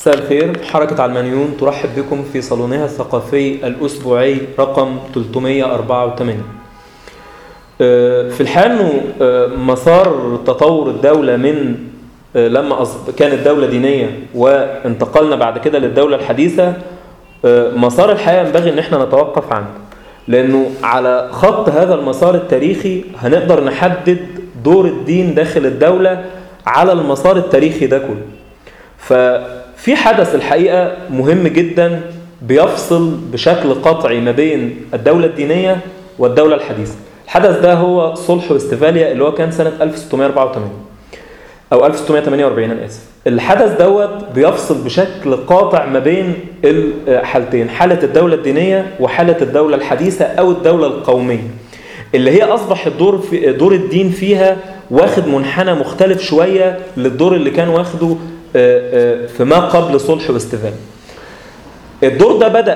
مساء الخير حركة علمانيون ترحب بكم في صالونها الثقافي الأسبوعي رقم 384 في الحال أنه مسار تطور الدولة من لما كانت دولة دينية وانتقلنا بعد كده للدولة الحديثة مسار الحياة ينبغي أن احنا نتوقف عنه لأنه على خط هذا المسار التاريخي هنقدر نحدد دور الدين داخل الدولة على المسار التاريخي ده كله ففي حدث الحقيقة مهم جدا بيفصل بشكل قطعي ما بين الدولة الدينية والدولة الحديثة الحدث ده هو صلح واستفاليا اللي هو كان سنة 1684 أو 1648 أنا آسف الحدث دوت بيفصل بشكل قاطع ما بين الحالتين حالة الدولة الدينية وحالة الدولة الحديثة أو الدولة القومية اللي هي أصبح الدور في دور الدين فيها واخد منحنى مختلف شوية للدور اللي كان واخده في ما قبل صلح واستفاليا الدور ده بدأ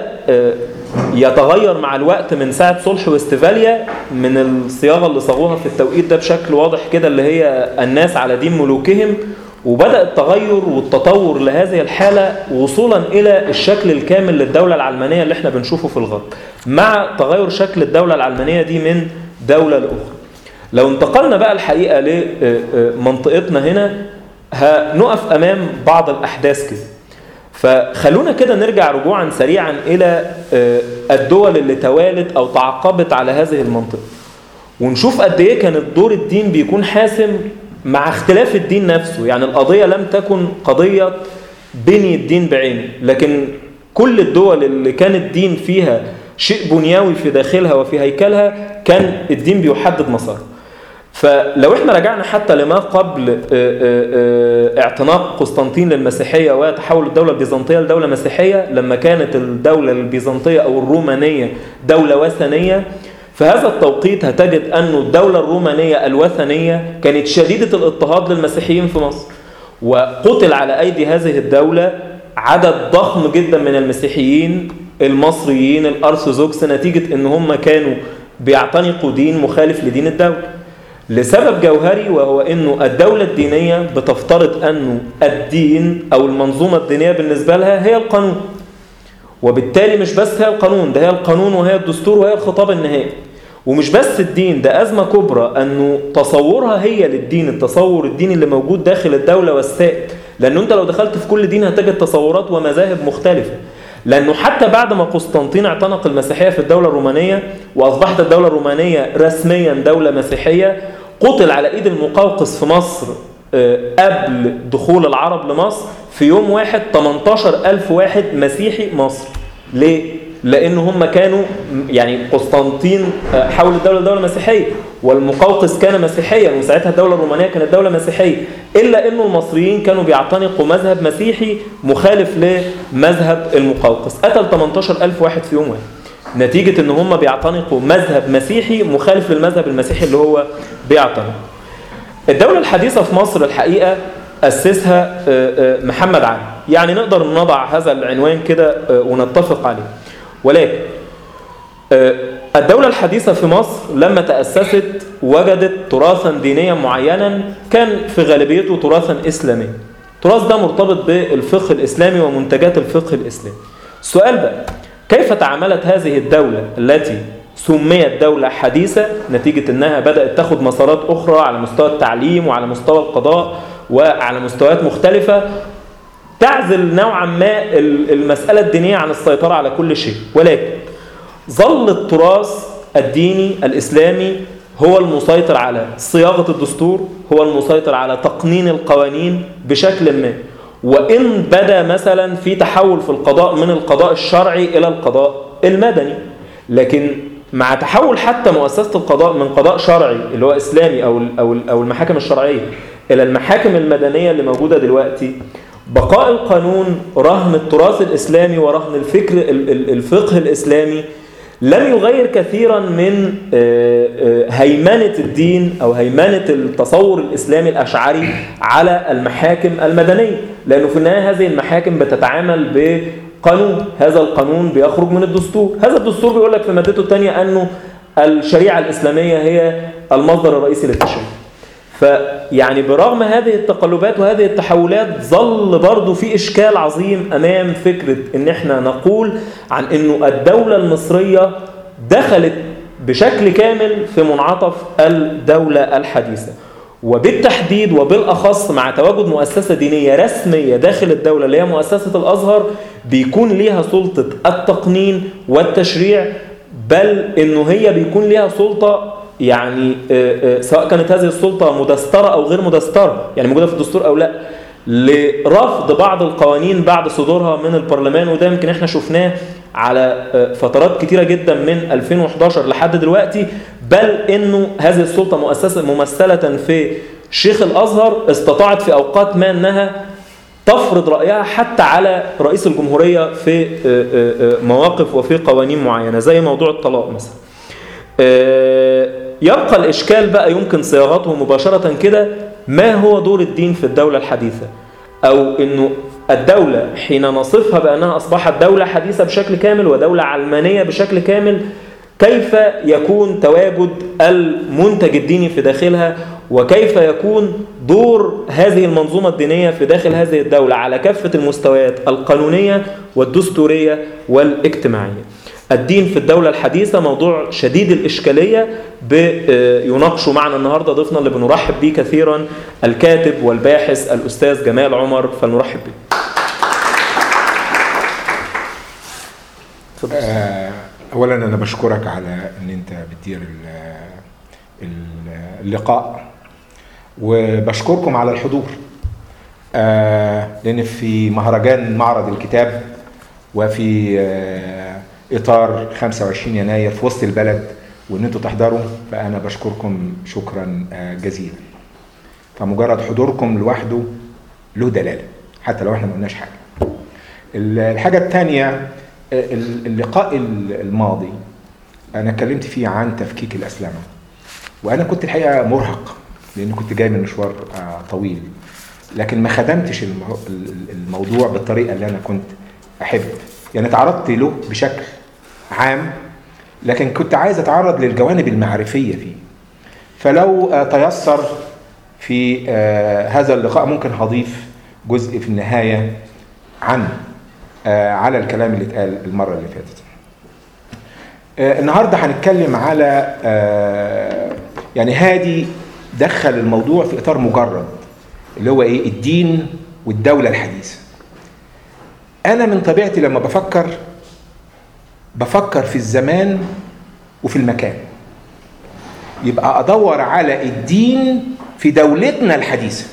يتغير مع الوقت من ساعة صلح واستفاليا من الصياغة اللي صاغوها في التوقيت ده بشكل واضح كده اللي هي الناس على دين ملوكهم وبدأ التغير والتطور لهذه الحالة وصولا إلى الشكل الكامل للدولة العلمانية اللي احنا بنشوفه في الغرب مع تغير شكل الدولة العلمانية دي من دولة لأخرى لو انتقلنا بقى الحقيقة لمنطقتنا هنا هنقف أمام بعض الأحداث كده فخلونا كده نرجع رجوعا سريعا إلى الدول اللي توالت أو تعقبت على هذه المنطقة ونشوف قد إيه كان الدور الدين بيكون حاسم مع اختلاف الدين نفسه يعني القضية لم تكن قضية بني الدين بعينه لكن كل الدول اللي كان الدين فيها شيء بنيوي في داخلها وفي هيكلها كان الدين بيحدد مساره فلو احنا رجعنا حتى لما قبل اعتناق قسطنطين للمسيحية وتحول الدولة البيزنطية لدولة مسيحية لما كانت الدولة البيزنطية أو الرومانية دولة وثنية في هذا التوقيت هتجد أن الدولة الرومانية الوثنية كانت شديدة الاضطهاد للمسيحيين في مصر وقتل على أيدي هذه الدولة عدد ضخم جدا من المسيحيين المصريين الأرثوذكس نتيجة أن هم كانوا بيعتنقوا دين مخالف لدين الدولة لسبب جوهري وهو أنه الدولة الدينية بتفترض أنه الدين أو المنظومة الدينية بالنسبة لها هي القانون وبالتالي مش بس هي القانون ده هي القانون وهي الدستور وهي الخطاب النهائي ومش بس الدين ده أزمة كبرى أنه تصورها هي للدين التصور الديني اللي موجود داخل الدولة والسائد لأنه أنت لو دخلت في كل دين هتجد تصورات ومذاهب مختلفة لأنه حتى بعد ما قسطنطين اعتنق المسيحية في الدولة الرومانية وأصبحت الدولة الرومانية رسميا دولة مسيحية قتل على إيد المقوقس في مصر قبل دخول العرب لمصر في يوم واحد 18 ألف واحد مسيحي مصر ليه؟ لأن هم كانوا يعني قسطنطين حول الدولة دولة مسيحية والمقوقس كان مسيحيا وساعتها الدولة الرومانية كانت دولة مسيحية إلا أنه المصريين كانوا بيعتنقوا مذهب مسيحي مخالف لمذهب المقوقس قتل 18 ألف واحد في يوم واحد نتيجة أن هم بيعتنقوا مذهب مسيحي مخالف للمذهب المسيحي اللي هو بيعتنق الدولة الحديثة في مصر الحقيقة أسسها محمد علي يعني نقدر نضع هذا العنوان كده ونتفق عليه ولكن الدولة الحديثة في مصر لما تأسست وجدت تراثا دينيا معينا كان في غالبيته تراثا إسلاميا التراث ده مرتبط بالفقه الإسلامي ومنتجات الفقه الإسلامي السؤال بقى كيف تعاملت هذه الدولة التي سميت دولة حديثة نتيجة أنها بدأت تاخد مسارات أخرى على مستوى التعليم وعلى مستوى القضاء وعلى مستويات مختلفة تعزل نوعا ما المسألة الدينية عن السيطرة على كل شيء ولكن ظل التراث الديني الإسلامي هو المسيطر على صياغة الدستور هو المسيطر على تقنين القوانين بشكل ما وإن بدا مثلا في تحول في القضاء من القضاء الشرعي إلى القضاء المدني لكن مع تحول حتى مؤسسة القضاء من قضاء شرعي اللي هو إسلامي أو أو أو المحاكم الشرعية إلى المحاكم المدنية اللي موجودة دلوقتي بقاء القانون رهن التراث الإسلامي ورهن الفكر الفقه الإسلامي لم يغير كثيرا من هيمنة الدين أو هيمنة التصور الإسلامي الأشعري على المحاكم المدنية لأنه في النهاية هذه المحاكم بتتعامل بقانون هذا القانون بيخرج من الدستور هذا الدستور بيقول لك في مادته الثانية أنه الشريعة الإسلامية هي المصدر الرئيسي للتشريع فيعني برغم هذه التقلبات وهذه التحولات ظل برضو في إشكال عظيم أمام فكرة إن احنا نقول عن إنه الدولة المصرية دخلت بشكل كامل في منعطف الدولة الحديثة وبالتحديد وبالأخص مع تواجد مؤسسة دينية رسمية داخل الدولة اللي هي مؤسسة الأزهر بيكون ليها سلطة التقنين والتشريع بل إنه هي بيكون ليها سلطة يعني سواء كانت هذه السلطة مدسترة أو غير مدسترة يعني موجودة في الدستور أو لا لرفض بعض القوانين بعد صدورها من البرلمان وده يمكن احنا شفناه على فترات كتيرة جدا من 2011 لحد دلوقتي بل انه هذه السلطة مؤسسة ممثلة في شيخ الازهر استطاعت في اوقات ما انها تفرض رأيها حتى على رئيس الجمهورية في مواقف وفي قوانين معينة زي موضوع الطلاق مثلا يبقى الإشكال بقى يمكن صياغته مباشرة كده ما هو دور الدين في الدولة الحديثة أو أنه الدولة حين نصفها بأنها أصبحت دولة حديثة بشكل كامل ودولة علمانية بشكل كامل كيف يكون تواجد المنتج الديني في داخلها وكيف يكون دور هذه المنظومة الدينية في داخل هذه الدولة على كافة المستويات القانونية والدستورية والاجتماعية الدين في الدولة الحديثة موضوع شديد الإشكالية يناقشه معنا النهاردة ضيفنا اللي بنرحب به كثيرا الكاتب والباحث الأستاذ جمال عمر فلنرحب به أولا أنا بشكرك على أن أنت بتدير اللقاء وبشكركم على الحضور لأن في مهرجان معرض الكتاب وفي اطار 25 يناير في وسط البلد وان انتوا تحضروا فانا بشكركم شكرا جزيلا فمجرد حضوركم لوحده له دلاله حتى لو احنا ما قلناش حاجه الحاجه الثانيه اللقاء الماضي انا اتكلمت فيه عن تفكيك الاسلمه وانا كنت الحقيقه مرهق لان كنت جاي من مشوار طويل لكن ما خدمتش الموضوع بالطريقه اللي انا كنت احب يعني تعرضت له بشكل عام لكن كنت عايز اتعرض للجوانب المعرفيه فيه فلو تيسر في هذا اللقاء ممكن هضيف جزء في النهايه عن على الكلام اللي اتقال المره اللي فاتت النهارده هنتكلم على يعني هادي دخل الموضوع في اطار مجرد اللي هو ايه الدين والدوله الحديثه انا من طبيعتي لما بفكر بفكر في الزمان وفي المكان يبقى ادور على الدين في دولتنا الحديثه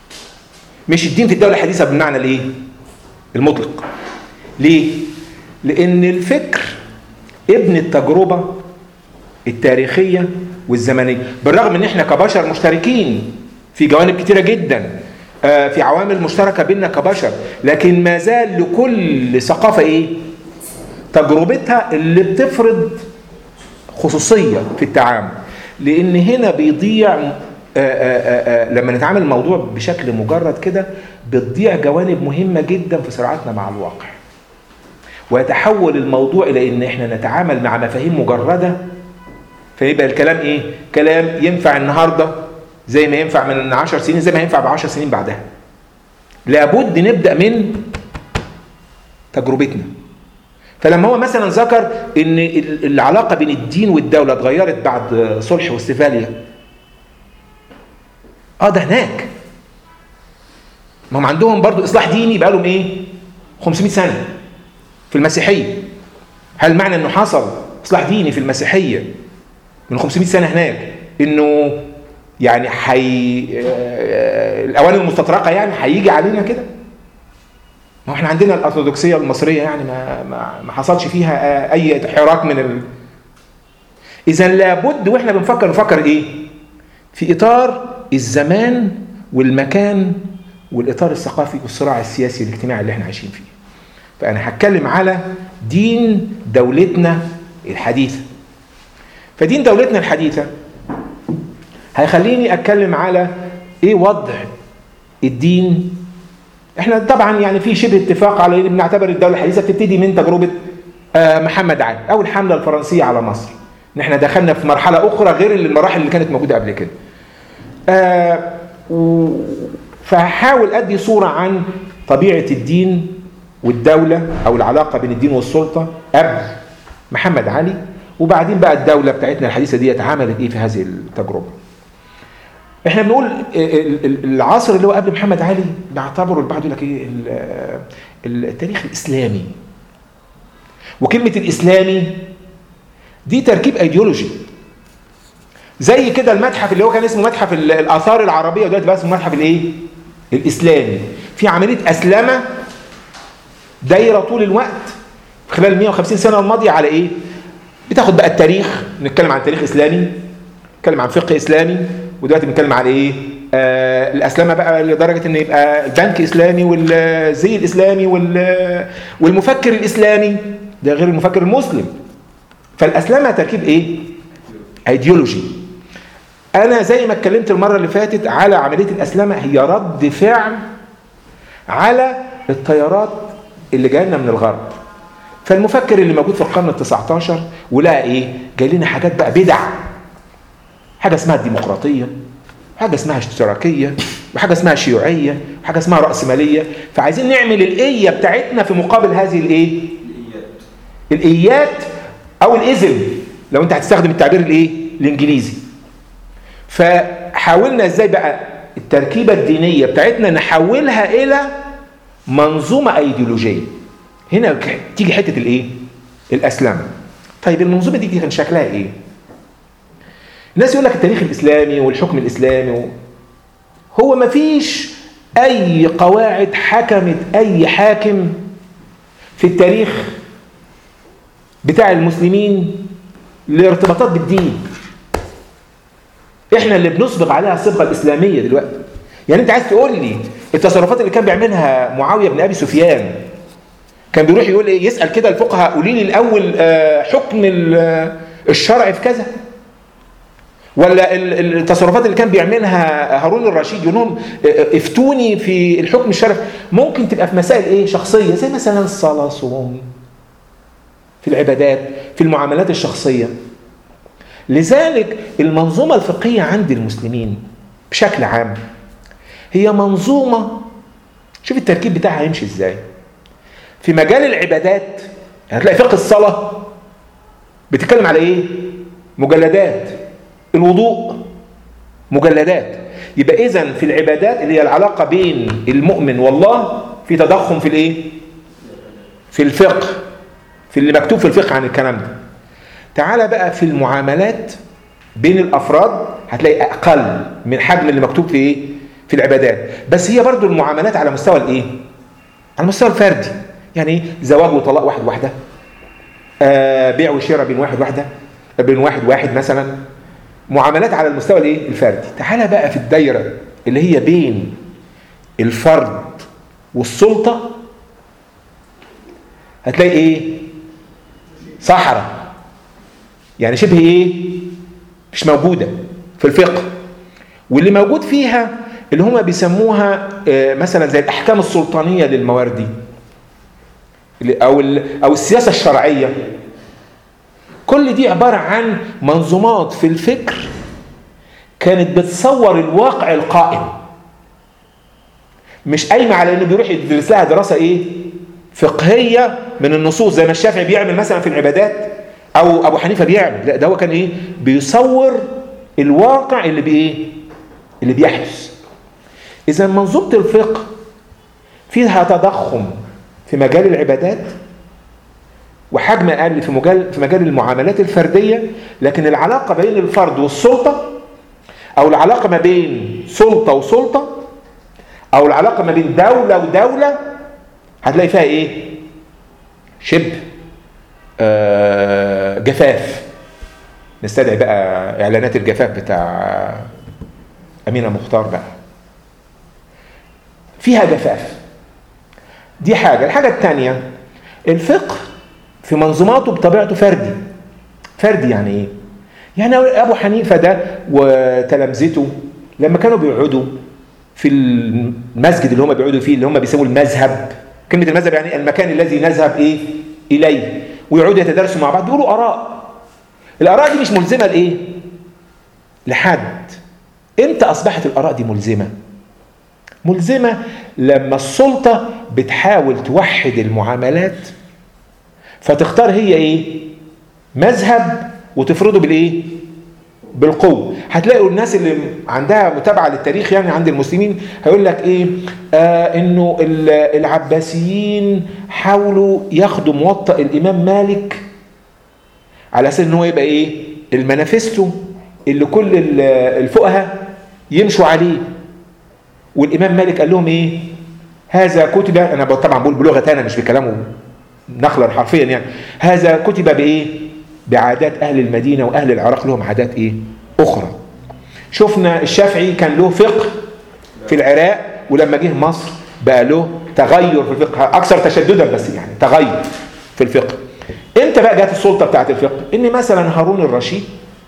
مش الدين في الدوله الحديثه بالمعنى الايه المطلق ليه لان الفكر ابن التجربه التاريخيه والزمنيه بالرغم ان احنا كبشر مشتركين في جوانب كتيره جدا في عوامل مشتركه بيننا كبشر لكن ما زال لكل ثقافه ايه تجربتها اللي بتفرض خصوصيه في التعامل لان هنا بيضيع آآ آآ لما نتعامل الموضوع بشكل مجرد كده بتضيع جوانب مهمه جدا في صراعاتنا مع الواقع ويتحول الموضوع الى ان احنا نتعامل مع مفاهيم مجرده فيبقى الكلام ايه كلام ينفع النهارده زي ما ينفع من عشر سنين زي ما ينفع بعشر سنين بعدها لابد نبدأ من تجربتنا فلما هو مثلا ذكر ان العلاقة بين الدين والدولة اتغيرت بعد صلح واستفاليا اه ده هناك ما هم عندهم برضو اصلاح ديني بقالهم ايه 500 سنة في المسيحية هل معنى انه حصل اصلاح ديني في المسيحية من 500 سنة هناك انه يعني حي الاواني المستطرقه يعني هيجي علينا كده ما احنا عندنا الارثوذكسيه المصريه يعني ما ما, ما حصلش فيها اي حراك من ال... اذا لابد واحنا بنفكر نفكر ايه في اطار الزمان والمكان والاطار الثقافي والصراع السياسي الاجتماعي اللي احنا عايشين فيه فانا هتكلم على دين دولتنا الحديثه فدين دولتنا الحديثه هيخليني اتكلم على ايه وضع الدين احنا طبعا يعني في شبه اتفاق على ان بنعتبر الدوله الحديثه بتبتدي من تجربه محمد علي او الحمله الفرنسيه على مصر ان احنا دخلنا في مرحله اخرى غير المراحل اللي كانت موجوده قبل كده آه و... فهحاول ادي صوره عن طبيعه الدين والدوله او العلاقه بين الدين والسلطه قبل محمد علي وبعدين بقى الدوله بتاعتنا الحديثه دي عملت ايه في هذه التجربه احنا بنقول ال- ال- العصر اللي هو قبل محمد علي نعتبره البعض يقول لك ايه ال- التاريخ الاسلامي وكلمه الاسلامي دي تركيب ايديولوجي زي كده المتحف اللي هو كان اسمه متحف ال- الاثار العربيه ودلوقتي بقى اسمه متحف الايه الاسلامي في عمليه اسلمه دايره طول الوقت خلال ال 150 سنه الماضيه على ايه بتاخد بقى التاريخ نتكلم عن تاريخ اسلامي نتكلم عن فقه اسلامي ودلوقتي بنتكلم على ايه آه الاسلامه بقى لدرجه ان يبقى البنك اسلامي والزي الاسلامي وال- والمفكر الاسلامي ده غير المفكر المسلم فالاسلامه تركيب ايه ايديولوجي انا زي ما اتكلمت المره اللي فاتت على عمليه الاسلامه هي رد فعل على التيارات اللي جايه لنا من الغرب فالمفكر اللي موجود في القرن ال19 ولقى ايه جاي لنا حاجات بقى بدع حاجه اسمها الديمقراطيه حاجه اسمها اشتراكيه وحاجه اسمها شيوعيه وحاجه اسمها راسماليه فعايزين نعمل الايه بتاعتنا في مقابل هذه الايه الايات او الاذن لو انت هتستخدم التعبير الايه الانجليزي فحاولنا ازاي بقى التركيبه الدينيه بتاعتنا نحولها الى منظومه ايديولوجيه هنا ك- تيجي حته الايه الاسلام طيب المنظومه دي كان شكلها ايه الناس يقول لك التاريخ الاسلامي والحكم الاسلامي و... هو ما فيش اي قواعد حكمت اي حاكم في التاريخ بتاع المسلمين لارتباطات بالدين احنا اللي بنسبق عليها الصبغه الاسلاميه دلوقتي يعني انت عايز تقول لي التصرفات اللي كان بيعملها معاويه بن ابي سفيان كان بيروح يقول ايه يسال كده الفقهاء قولي لي الاول آه، حكم ال- آه، الشرع في كذا ولا ال- التصرفات اللي كان بيعملها هارون الرشيد يقول لهم آه، افتوني في الحكم الشرعي ممكن تبقى في مسائل ايه شخصيه زي مثلا الصلاه صوم في العبادات في المعاملات الشخصيه لذلك المنظومه الفقهيه عند المسلمين بشكل عام هي منظومه شوف التركيب بتاعها هيمشي ازاي في مجال العبادات هتلاقي فقه الصلاه بتتكلم على ايه مجلدات الوضوء مجلدات يبقى اذا في العبادات اللي هي العلاقه بين المؤمن والله في تضخم في الايه في الفقه في اللي مكتوب في الفقه عن الكلام ده تعالى بقى في المعاملات بين الافراد هتلاقي اقل من حجم اللي مكتوب في ايه في العبادات بس هي برضو المعاملات على مستوى الايه على المستوى الفردي يعني ايه زواج وطلاق واحد واحده آه بيع وشراء بين واحد واحده بين واحد واحد مثلا معاملات على المستوى الايه الفردي تعالى بقى في الدايره اللي هي بين الفرد والسلطه هتلاقي ايه صحراء يعني شبه ايه مش موجوده في الفقه واللي موجود فيها اللي هم بيسموها آه، مثلا زي الاحكام السلطانيه للمواردي اللي- او ال- او السياسه الشرعيه كل دي عباره عن منظومات في الفكر كانت بتصور الواقع القائم مش قايمه على انه بيروح يدرس لها دراسه ايه فقهيه من النصوص زي ما الشافعي بيعمل مثلا في العبادات او ابو حنيفه بيعمل لا ده هو كان ايه بيصور الواقع اللي بايه اللي بيحدث اذا منظومه الفقه فيها تضخم في مجال العبادات وحجم اقل في مجال في مجال المعاملات الفرديه لكن العلاقه بين الفرد والسلطه او العلاقه ما بين سلطه وسلطه او العلاقه ما بين دوله ودوله هتلاقي فيها ايه شبه آه، جفاف نستدعي بقى اعلانات الجفاف بتاع امينه مختار بقى فيها جفاف دي حاجه الحاجه الثانيه الفقه في منظوماته بطبيعته فردي فردي يعني ايه يعني ابو حنيفه ده وتلامذته لما كانوا بيقعدوا في المسجد اللي هم بيقعدوا فيه اللي هم بيسموه المذهب كلمه المذهب يعني المكان الذي نذهب ايه اليه ويقعدوا يتدارسوا مع بعض بيقولوا اراء الاراء دي مش ملزمه لايه لحد امتى اصبحت الاراء دي ملزمه ملزمه لما السلطه بتحاول توحد المعاملات فتختار هي ايه مذهب وتفرضه بالايه بالقوه هتلاقوا الناس اللي عندها متابعه للتاريخ يعني عند المسلمين هيقول لك ايه آه انه العباسيين حاولوا ياخدوا موطأ الامام مالك على اساس ان هو يبقى ايه المانيفستو اللي كل الفقهاء يمشوا عليه والامام مالك قال لهم ايه هذا كتب انا طبعا بقول بلغه انا مش بكلامه نقلا حرفيا يعني هذا كتب بايه بعادات اهل المدينه واهل العراق لهم عادات ايه اخرى شفنا الشافعي كان له فقه في العراق ولما جه مصر بقى له تغير في الفقه اكثر تشددا بس يعني تغير في الفقه امتى بقى جت السلطه بتاعت الفقه ان مثلا هارون الرشيد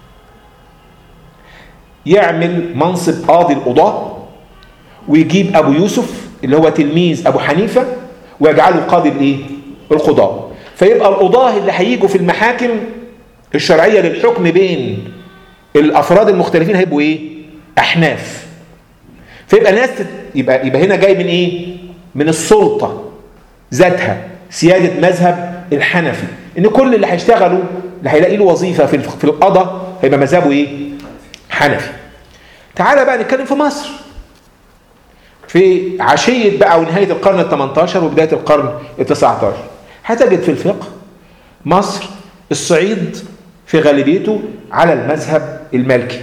يعمل منصب قاضي القضاه ويجيب ابو يوسف اللي هو تلميذ ابو حنيفه ويجعله قاضي الايه القضاه فيبقى القضاه اللي هيجوا في المحاكم الشرعيه للحكم بين الافراد المختلفين هيبقوا ايه احناف فيبقى ناس يبقى يبقى هنا جاي من ايه من السلطه ذاتها سياده مذهب الحنفي ان كل اللي هيشتغلوا اللي هيلاقي له وظيفه في في القضاء هيبقى مذهبه ايه حنفي تعالى بقى نتكلم في مصر في عشية بقى ونهاية القرن ال 18 وبداية القرن ال 19 هتجد في الفقه مصر الصعيد في غالبيته على المذهب المالكي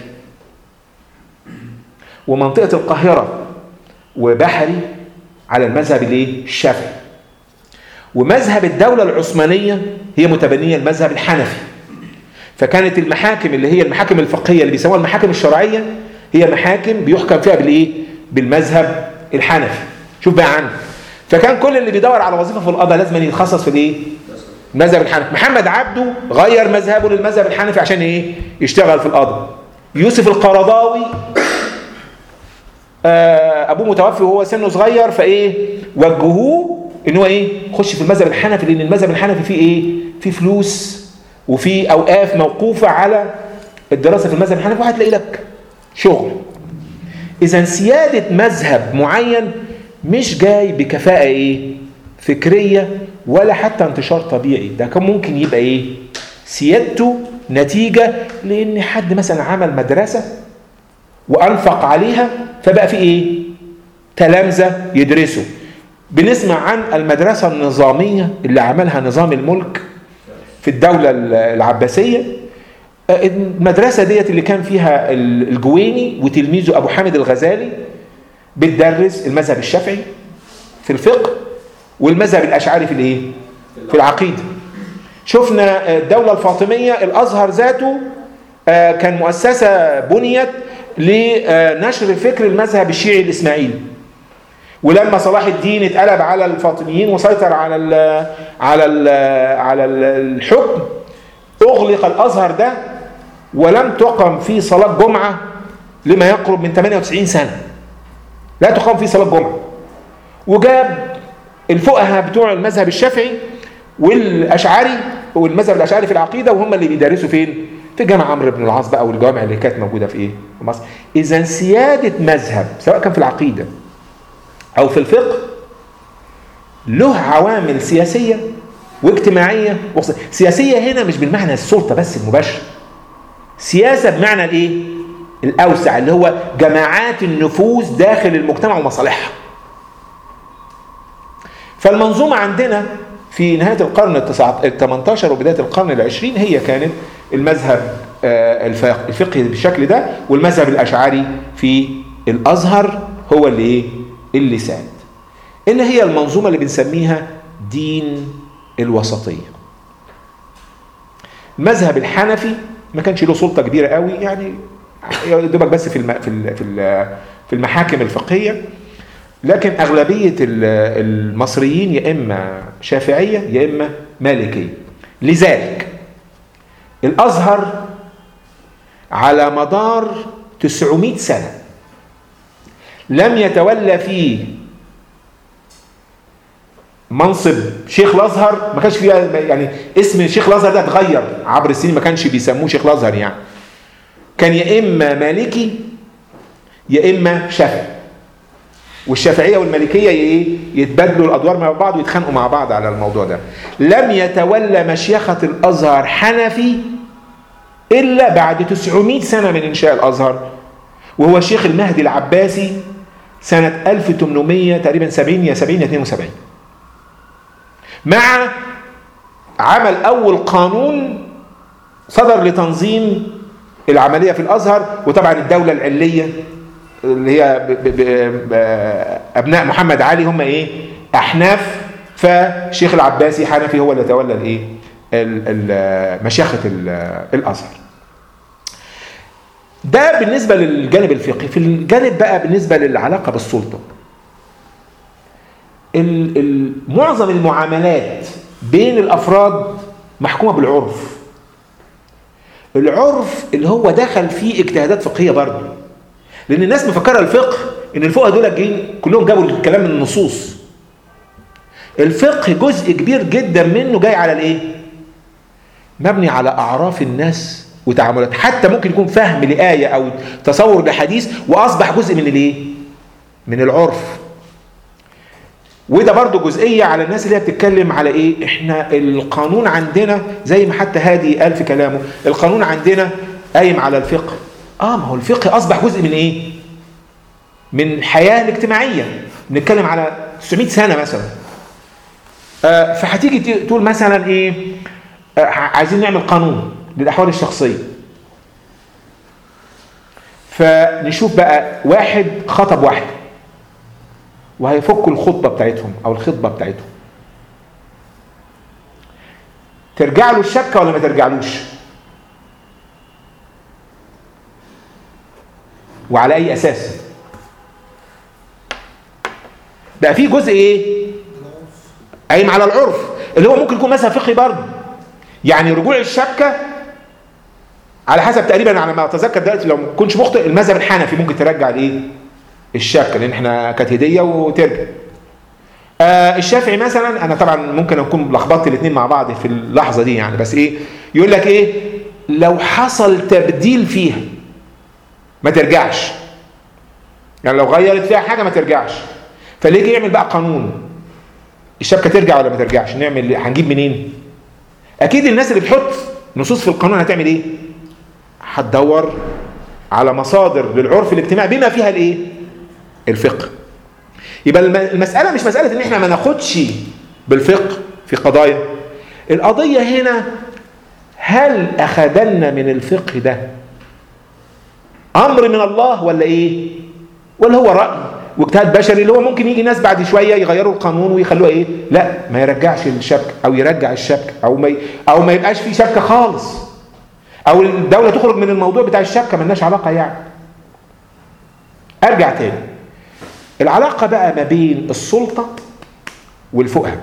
ومنطقة القاهرة وبحري على المذهب الايه الشافعي ومذهب الدولة العثمانية هي متبنية المذهب الحنفي فكانت المحاكم اللي هي المحاكم الفقهية اللي بيسموها المحاكم الشرعية هي محاكم بيحكم فيها بالايه بالمذهب الحنفي شوف بقى عنه فكان كل اللي بيدور على وظيفه في القضاء لازم يتخصص في الايه المذهب الحنفي محمد عبده غير مذهبه للمذهب الحنفي عشان ايه يشتغل في القضاء يوسف القرضاوي آه ابوه متوفي وهو سنه صغير فايه وجهوه ان هو ايه خش في المذهب الحنفي لان المذهب الحنفي فيه ايه فيه فلوس وفي اوقاف موقوفه على الدراسه في المذهب الحنفي وهتلاقي لك شغل اذا سياده مذهب معين مش جاي بكفاءه ايه فكريه ولا حتى انتشار طبيعي ده كان ممكن يبقى ايه سيادته نتيجه لان حد مثلا عمل مدرسه وانفق عليها فبقى في ايه تلامذه يدرسوا بنسمع عن المدرسه النظاميه اللي عملها نظام الملك في الدوله العباسيه المدرسة ديت اللي كان فيها الجويني وتلميذه أبو حامد الغزالي بتدرس المذهب الشافعي في الفقه والمذهب الأشعري في الإيه؟ في العقيدة شفنا الدولة الفاطمية الأزهر ذاته كان مؤسسة بنيت لنشر فكر المذهب الشيعي الإسماعيلي ولما صلاح الدين اتقلب على الفاطميين وسيطر على ال على ال على الحكم اغلق الازهر ده ولم تقم فيه صلاه جمعه لما يقرب من 98 سنه لا تقام فيه صلاه جمعه وجاب الفقهاء بتوع المذهب الشافعي والاشعري والمذهب الاشعري في العقيده وهم اللي بيدرسوا فين في جامع عمرو بن العاص بقى والجوامع اللي كانت موجوده في ايه في مصر اذا سياده مذهب سواء كان في العقيده او في الفقه له عوامل سياسيه واجتماعيه سياسيه هنا مش بالمعنى السلطه بس المباشر سياسه بمعنى الايه الاوسع اللي هو جماعات النفوذ داخل المجتمع ومصالحها فالمنظومه عندنا في نهايه القرن ال 18 وبدايه القرن العشرين هي كانت المذهب الفقهي بالشكل ده والمذهب الاشعري في الازهر هو اللي ايه اللي ساد اللي هي المنظومه اللي بنسميها دين الوسطيه المذهب الحنفي ما كانش له سلطه كبيره قوي يعني دوبك بس في الم... في ال... في ال... في المحاكم الفقهيه لكن اغلبيه المصريين يا اما شافعيه يا اما مالكيه لذلك الازهر على مدار 900 سنه لم يتولى فيه منصب شيخ الازهر ما كانش فيها يعني اسم شيخ الازهر ده اتغير عبر السنين ما كانش بيسموه شيخ الازهر يعني كان يا اما مالكي يا اما شافعي والشافعيه والمالكيه ايه يتبادلوا الادوار مع بعض ويتخانقوا مع بعض على الموضوع ده لم يتولى مشيخه الازهر حنفي الا بعد 900 سنه من انشاء الازهر وهو الشيخ المهدي العباسي سنه 1800 تقريبا 70 يا 70 يا 72 مع عمل اول قانون صدر لتنظيم العمليه في الازهر وطبعا الدوله العليه اللي هي ب ب ب ب ابناء محمد علي هم ايه احناف فالشيخ العباسي حنفي هو اللي تولى الايه ال- ال- مشيخه ال- الازهر ده بالنسبه للجانب الفقهي في الجانب بقى بالنسبه للعلاقه بالسلطه ال- ال- معظم المعاملات بين الافراد محكومه بالعرف العرف اللي هو دخل فيه اجتهادات فقهيه برضه لان الناس مفكره الفقه ان الفقهاء دول جايين كلهم جابوا الكلام من النصوص الفقه جزء كبير جدا منه جاي على الايه مبني على اعراف الناس وتعاملات حتى ممكن يكون فهم لايه او تصور لحديث واصبح جزء من الايه من العرف وده برضو جزئية على الناس اللي هي بتتكلم على ايه احنا القانون عندنا زي ما حتى هادي قال في كلامه القانون عندنا قايم على الفقه اه ما هو الفقه اصبح جزء من ايه من الحياة الاجتماعية بنتكلم على 900 سنة مثلا آه فهتيجي ت- تقول مثلا ايه آه عايزين نعمل قانون للاحوال الشخصية فنشوف بقى واحد خطب واحده وهيفكوا الخطبة بتاعتهم أو الخطبة بتاعتهم ترجع له الشبكة ولا ما ترجعلوش وعلى أي أساس بقى في جزء إيه قايم على العرف اللي هو ممكن يكون مثلا فقهي برضه يعني رجوع الشبكة على حسب تقريبا على ما اتذكر دلوقتي لو ما كنتش مخطئ المذهب الحنفي ممكن ترجع الايه الشبكه لان احنا كانت هديه وترجع آه الشافعي مثلا انا طبعا ممكن اكون لخبطت الاثنين مع بعض في اللحظه دي يعني بس ايه يقول لك ايه لو حصل تبديل فيها ما ترجعش يعني لو غيرت فيها حاجه ما ترجعش فليه يجي يعمل بقى قانون الشبكه ترجع ولا ما ترجعش نعمل إيه؟ هنجيب منين اكيد الناس اللي بتحط نصوص في القانون هتعمل ايه هتدور على مصادر للعرف الاجتماعي بما فيها الايه الفقه يبقى الم- المسألة مش مسألة ان احنا ما ناخدش بالفقه في قضايا القضية هنا هل اخذنا من الفقه ده امر من الله ولا ايه ولا هو رأي واجتهاد بشري اللي هو ممكن يجي ناس بعد شوية يغيروا القانون ويخلوها ايه لا ما يرجعش الشبكة او يرجع الشبكة او ما ي... او ما يبقاش في شبكة خالص او الدولة تخرج من الموضوع بتاع الشبكة ملناش علاقة يعني ارجع تاني العلاقة بقى ما بين السلطة والفقهاء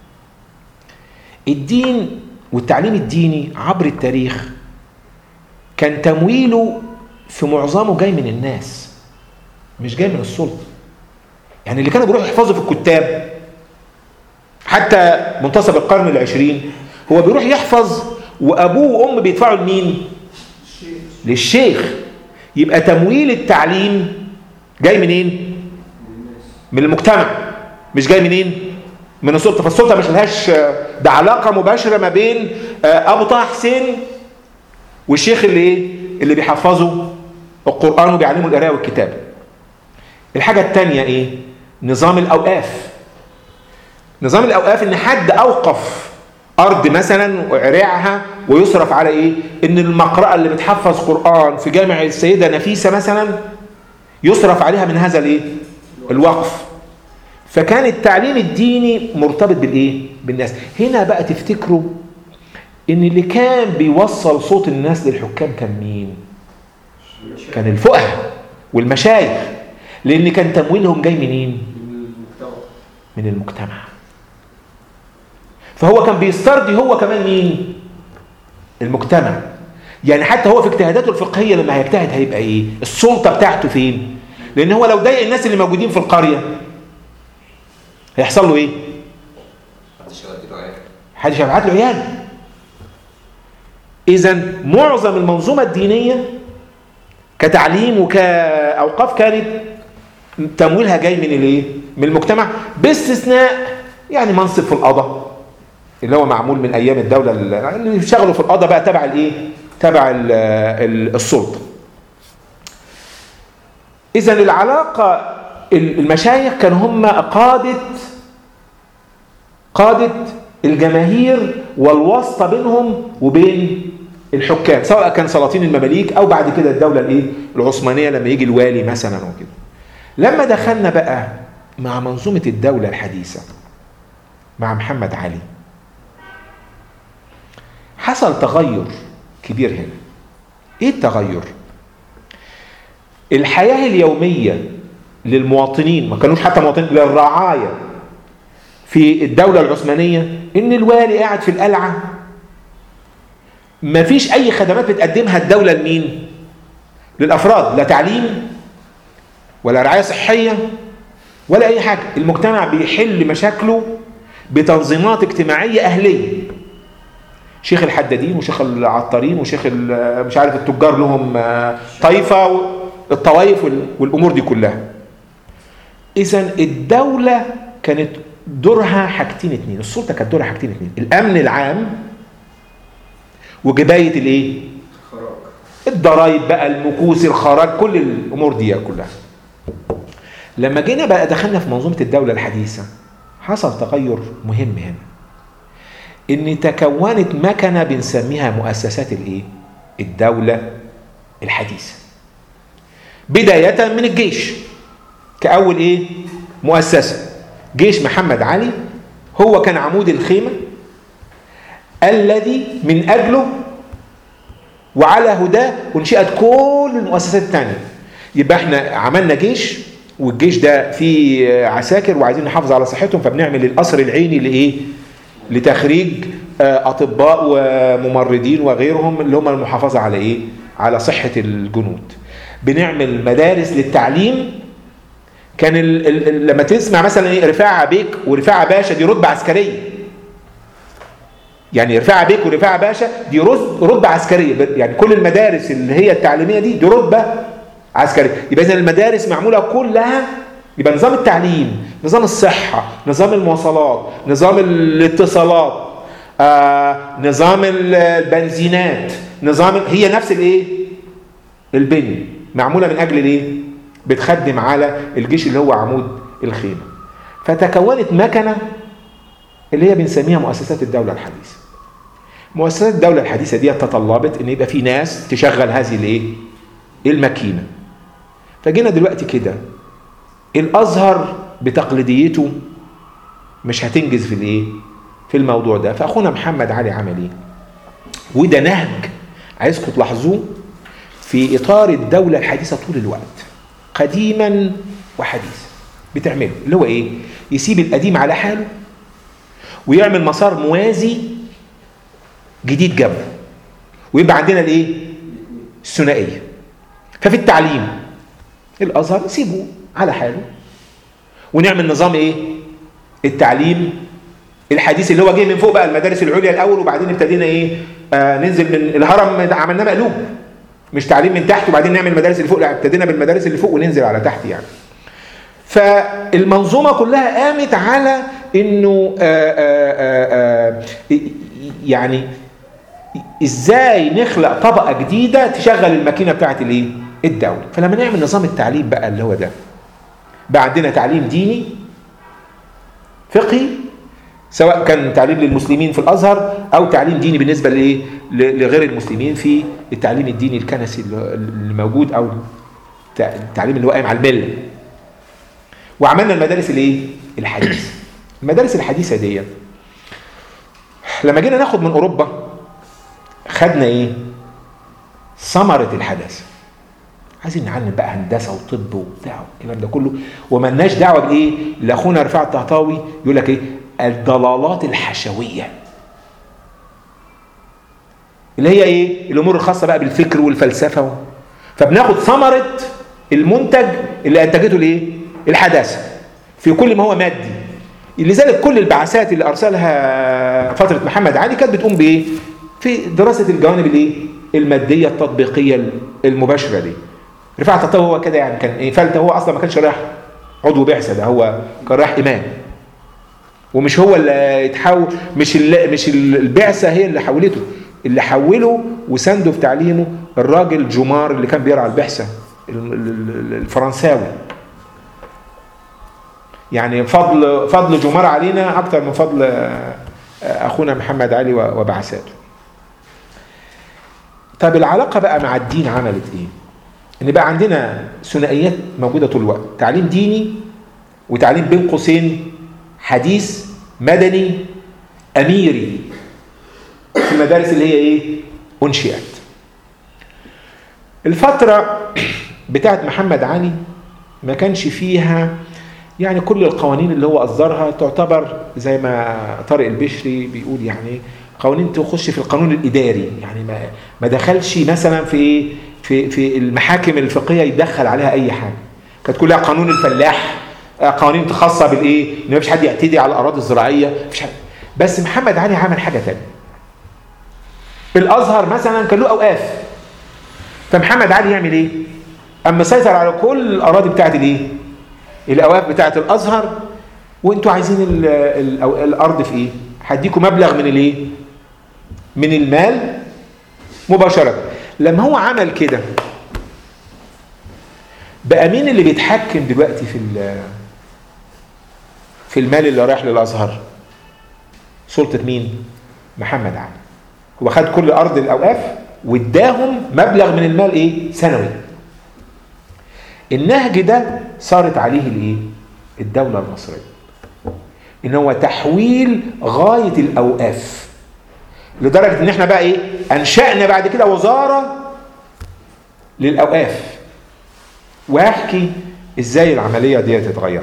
الدين والتعليم الديني عبر التاريخ كان تمويله في معظمه جاي من الناس مش جاي من السلطة يعني اللي كانوا بيروحوا يحفظوا في الكتاب حتى منتصف القرن العشرين هو بيروح يحفظ وأبوه وأم بيدفعوا لمين؟ للشيخ يبقى تمويل التعليم جاي منين؟ من المجتمع مش جاي منين؟ من السلطه فالسلطه مش لهاش ده علاقه مباشره ما بين ابو طه حسين والشيخ اللي ايه؟ اللي بيحفظه القران وبيعلمه القراءه والكتابه. الحاجه الثانيه ايه؟ نظام الاوقاف. نظام الاوقاف ان حد اوقف ارض مثلا وعرعها ويصرف على ايه؟ ان المقرأة اللي بتحفظ قرآن في جامع السيدة نفيسة مثلا يصرف عليها من هذا الايه؟ الوقف. فكان التعليم الديني مرتبط بالايه؟ بالناس. هنا بقى تفتكروا ان اللي كان بيوصل صوت الناس للحكام كان مين؟ كان الفقهاء والمشايخ لان كان تمويلهم جاي منين؟ من المجتمع. فهو كان بيسترضي هو كمان مين؟ المجتمع. يعني حتى هو في اجتهاداته الفقهيه لما هيجتهد هيبقى ايه؟ السلطه بتاعته فين؟ لان هو لو ضايق الناس اللي موجودين في القريه هيحصل له ايه؟ محدش هيبعت له عيال. اذا معظم المنظومه الدينيه كتعليم وكأوقاف كانت تمويلها جاي من الايه من المجتمع باستثناء يعني منصب في القضاء اللي هو معمول من ايام الدوله اللي بيشتغلوا في القضاء بقى تبع الايه تبع ال ال السلطه اذا العلاقه المشايخ كانوا هم قاده قاده الجماهير والواسطه بينهم وبين الحكام سواء كان سلاطين المماليك او بعد كده الدوله الايه العثمانيه لما يجي الوالي مثلا وكده لما دخلنا بقى مع منظومه الدوله الحديثه مع محمد علي حصل تغير كبير هنا ايه التغير الحياه اليوميه للمواطنين ما كانوش حتى مواطنين للرعايه في الدوله العثمانيه ان الوالي قاعد في القلعه ما فيش اي خدمات بتقدمها الدوله لمين للافراد لا تعليم ولا رعايه صحيه ولا اي حاجه المجتمع بيحل مشاكله بتنظيمات اجتماعيه اهليه شيخ الحدادين وشيخ العطارين وشيخ مش عارف التجار لهم طائفه الطوائف والامور دي كلها اذا الدوله كانت دورها حاجتين اتنين السلطه كانت دورها حاجتين اتنين الامن العام وجبايه الايه الضرايب بقى المكوس الخراج كل الامور دي كلها لما جينا بقى دخلنا في منظومه الدوله الحديثه حصل تغير مهم هنا ان تكونت مكنه بنسميها مؤسسات الايه الدوله الحديثه بدايه من الجيش كاول ايه مؤسسه جيش محمد علي هو كان عمود الخيمه الذي من اجله وعلى هداه انشئت كل المؤسسات الثانيه يبقى احنا عملنا جيش والجيش ده فيه عساكر وعايزين نحافظ على صحتهم فبنعمل القصر العيني لايه لتخريج اطباء وممرضين وغيرهم اللي هم المحافظه على ايه على صحه الجنود بنعمل مدارس للتعليم كان ال ال لما تسمع مثلا ايه رفاعه بيك ورفاعه باشا دي رتبه عسكريه يعني رفاعه بيك ورفاعه باشا دي رتبه عسكريه يعني كل المدارس اللي هي التعليميه دي دي رتبه عسكريه يبقى اذا المدارس معموله كلها يبقى نظام التعليم نظام الصحه نظام المواصلات نظام الاتصالات آه، نظام البنزينات نظام هي نفس الايه البني معموله من اجل الايه بتخدم على الجيش اللي هو عمود الخيمه فتكونت مكنه اللي هي بنسميها مؤسسات الدوله الحديثه مؤسسات الدوله الحديثه دي تطلبت ان يبقى في ناس تشغل هذه الايه الماكينه فجينا دلوقتي كده الازهر بتقليديته مش هتنجز في الايه في الموضوع ده فاخونا محمد علي عمل ايه وده نهج عايزكم تلاحظوه في اطار الدوله الحديثه طول الوقت قديما وحديثا بتعمله اللي هو ايه يسيب القديم على حاله ويعمل مسار موازي جديد جنبه ويبقى عندنا الايه الثنائيه ففي التعليم الازهر سيبه على حاله ونعمل نظام ايه التعليم الحديث اللي هو جه من فوق بقى المدارس العليا الاول وبعدين ابتدينا ايه آه ننزل من الهرم عملناه مقلوب مش تعليم من تحت وبعدين نعمل المدارس اللي فوق لا ابتدينا بالمدارس اللي فوق وننزل على تحت يعني فالمنظومه كلها قامت على انه آآ آآ آآ يعني ازاي نخلق طبقه جديده تشغل الماكينه بتاعت الايه الدوله فلما نعمل نظام التعليم بقى اللي هو ده بقى عندنا تعليم ديني فقهي سواء كان تعليم للمسلمين في الازهر او تعليم ديني بالنسبه لايه لغير المسلمين في التعليم الديني الكنسي اللي موجود او التعليم اللي هو قايم على المله وعملنا المدارس الايه الحديثه المدارس الحديثه دي لما جينا ناخد من اوروبا خدنا ايه ثمره الحداثه عايزين نعلم بقى هندسه وطب وبتاع والكلام ده كله وملناش دعوه بايه لاخونا رفاعه الطهطاوي يقول لك ايه الضلالات الحشويه اللي هي ايه الامور الخاصه بقى بالفكر والفلسفه فبناخد ثمره المنتج اللي انتجته الايه الحداثه في كل ما هو مادي لذلك كل البعثات اللي ارسلها فتره محمد علي كانت بتقوم بايه في دراسه الجوانب الايه الماديه التطبيقيه المباشره دي رفاعة الطهطاوي هو كده يعني كان ايه فلتة هو اصلا ما كانش رايح عضو بعثة ده هو كان رايح امام ومش هو اللي يتحول مش ال- مش ال- البعثة هي اللي حولته اللي حوله وسنده في تعليمه الراجل جمار اللي كان بيرعى البعثة ال- ال- ال- الفرنساوي يعني فضل فضل جمار علينا اكتر من فضل آه، اخونا محمد علي و- وبعثاته طب العلاقة بقى مع الدين عملت ايه ان بقى عندنا ثنائيات موجودة طول الوقت تعليم ديني وتعليم بين قوسين حديث مدني اميري في المدارس اللي هي ايه انشئت الفترة بتاعت محمد علي ما كانش فيها يعني كل القوانين اللي هو اصدرها تعتبر زي ما طارق البشري بيقول يعني قوانين تخش في القانون الاداري يعني ما ما دخلش مثلا في ايه في في المحاكم الفقهيه يدخل عليها اي حاجه كانت كلها قانون الفلاح آه، قوانين خاصه بالايه ان مفيش حد يعتدي على الاراضي الزراعيه مفيش حد بس محمد علي عمل حاجه تانية الازهر مثلا كان له اوقاف فمحمد علي يعمل ايه اما سيطر على كل الاراضي بتاعت الايه الاوقاف بتاعت الازهر وانتوا عايزين ال ال أو الارض في ايه هديكم مبلغ من الايه من المال مباشره لما هو عمل كده بقى مين اللي بيتحكم دلوقتي في ال- في المال اللي رايح للازهر سلطه مين محمد علي هو خد كل ارض الاوقاف واداهم مبلغ من المال ايه سنوي النهج ده صارت عليه الايه الدوله المصريه ان هو تحويل غايه الاوقاف لدرجه ان احنا بقى ايه انشانا بعد كده وزاره للاوقاف وهحكي ازاي العمليه دي اتغيرت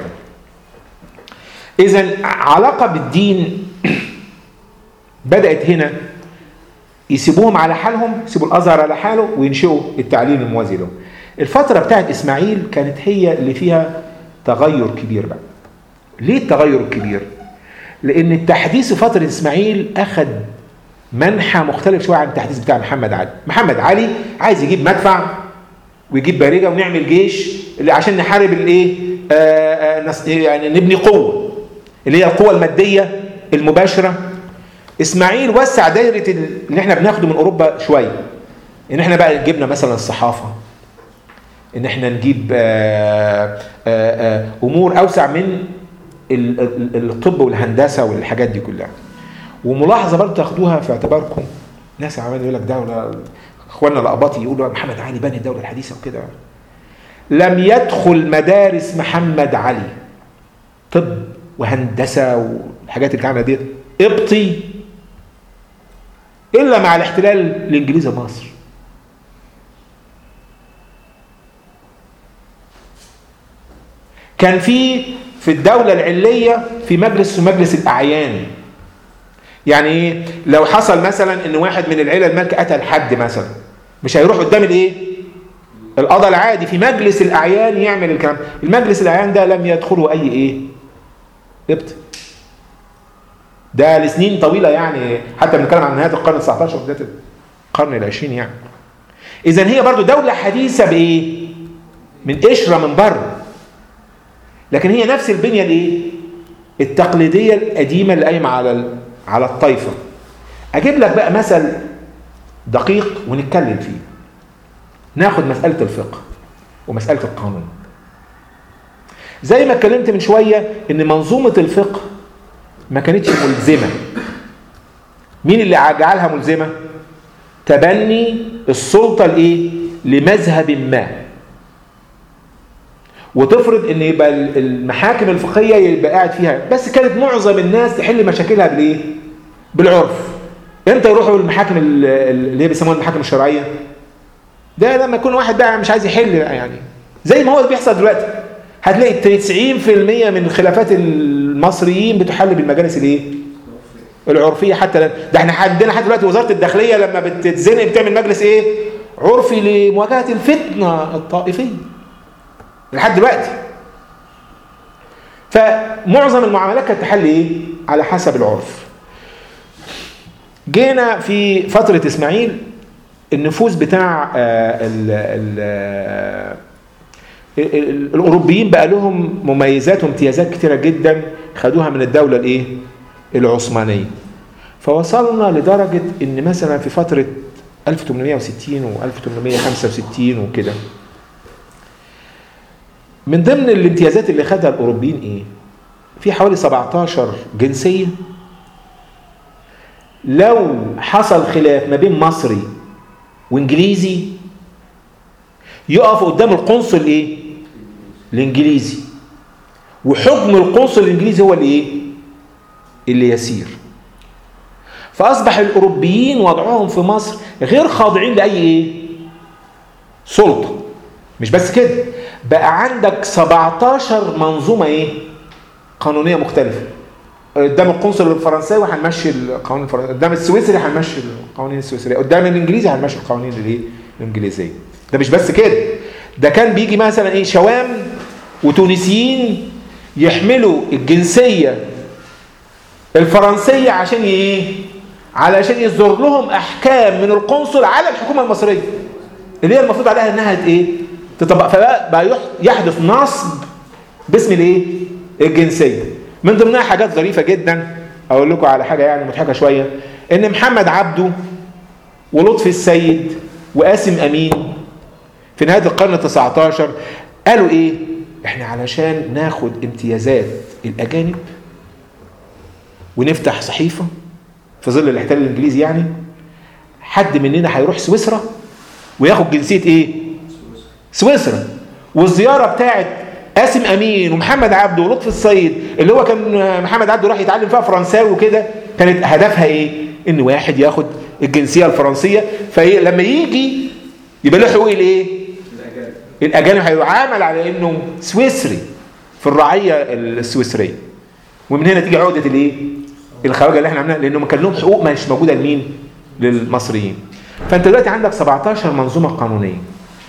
اذا علاقه بالدين بدات هنا يسيبوهم على حالهم يسيبوا الازهر على حاله وينشئوا التعليم الموازي له الفتره بتاعت اسماعيل كانت هي اللي فيها تغير كبير بقى ليه التغير الكبير لان التحديث في فتره اسماعيل اخذ منحى مختلف شويه عن التحديث بتاع محمد علي محمد علي عايز يجيب مدفع ويجيب بارجه ونعمل جيش اللي عشان نحارب الايه آه، آه، نس- يعني نبني قوه اللي هي القوه الماديه المباشره اسماعيل وسع دايره ال- اللي احنا بناخده من اوروبا شويه ان احنا بقى جبنا مثلا الصحافه ان احنا نجيب آه، آه، آه، امور اوسع من ال- ال- الطب والهندسه والحاجات دي كلها وملاحظه برضه تاخدوها في اعتباركم ناس عمال يقول لك دوله اخواننا الاقباطي يقولوا محمد علي بني الدوله الحديثه وكده لم يدخل مدارس محمد علي طب وهندسه والحاجات اللي اتعملت ديت قبطي الا مع الاحتلال الانجليزي لمصر كان في في الدولة العلية في مجلس مجلس الأعيان يعني ايه لو حصل مثلا ان واحد من العيلة المالكة قتل حد مثلا مش هيروح قدام الايه القضاء العادي في مجلس الأعيان يعمل الكلام المجلس الأعيان ده لم يدخله أي ايه قبط ده لسنين طويلة يعني حتى بنتكلم عن نهاية القرن ال 19 وبداية القرن العشرين يعني إذا هي برضو دولة حديثة بإيه؟ من قشرة من بره لكن هي نفس البنية الإيه؟ التقليدية القديمة اللي قايمة على ال- على الطائفة أجيب لك بقى مثل دقيق ونتكلم فيه ناخد مسألة الفقه ومسألة القانون زي ما اتكلمت من شوية ان منظومة الفقه ما كانتش ملزمة مين اللي جعلها ملزمة تبني السلطة الايه لمذهب ما وتفرض ان يبقى المحاكم الفقهية يبقى قاعد فيها بس كانت معظم الناس تحل مشاكلها بالايه بالعرف امتى يروحوا المحاكم اللي هي بيسموها المحاكم الشرعية ده لما يكون واحد بقى مش عايز يحل بقى يعني زي ما هو بيحصل دلوقتي هتلاقي 90% من خلافات المصريين بتحل بالمجالس الايه؟ العرفيه حتى لن... ده احنا عندنا لحد دلوقتي وزاره الداخليه لما بتتزنق بتعمل مجلس ايه؟ عرفي لمواجهه الفتنه الطائفيه. لحد دلوقتي. فمعظم المعاملات كانت تحل ايه؟ على حسب العرف. جينا في فتره اسماعيل النفوذ بتاع ال ال ال- ال- الاوروبيين بقى لهم مميزات وامتيازات كتيره جدا خدوها من الدوله الايه العثمانيه فوصلنا لدرجه ان مثلا في فتره 1860 و 1865 وكده من ضمن الامتيازات اللي خدها الاوروبيين ايه في حوالي 17 جنسيه لو حصل خلاف ما بين مصري وانجليزي يقف قدام القنصل ايه الانجليزي وحكم القنصل الانجليزي هو اللي ايه اللي يسير فاصبح الاوروبيين وضعهم في مصر غير خاضعين لاي ايه سلطه مش بس كده بقى عندك 17 منظومه ايه قانونيه مختلفه قدام القنصل الفرنساوي هنمشي القوانين الفرنسيه قدام السويسري هنمشي القوانين السويسريه قدام الانجليزي هنمشي القوانين الايه الانجليزيه ده مش بس كده ده كان بيجي مثلا ايه شوام وتونسيين يحملوا الجنسيه الفرنسيه عشان ايه علشان يصدر لهم احكام من القنصل على الحكومه المصريه اللي هي المفروض عليها انها ايه تطبق فبقى بقى يح- يحدث نصب باسم الايه الجنسيه من ضمنها حاجات ظريفه جدا اقول لكم على حاجه يعني مضحكه شويه ان محمد عبده ولطفي السيد وقاسم امين في نهايه القرن ال 19 قالوا ايه احنا علشان ناخد امتيازات الاجانب ونفتح صحيفه في ظل الاحتلال الانجليزي يعني حد مننا هيروح سويسرا وياخد جنسيه ايه سويسرا والزياره بتاعت قاسم امين ومحمد عبده ولطفي السيد اللي هو كان محمد عبده راح يتعلم فيها فرنساوي وكده كانت هدفها ايه ان واحد ياخد الجنسيه الفرنسيه فلما يجي يبقى له حقوق الايه الاجانب هيعامل على انه سويسري في الرعيه السويسريه ومن هنا تيجي عقده الايه الخواجه اللي احنا عملناها لانهم كان لهم حقوق مش موجوده لمين للمصريين فانت دلوقتي عندك 17 منظومه قانونيه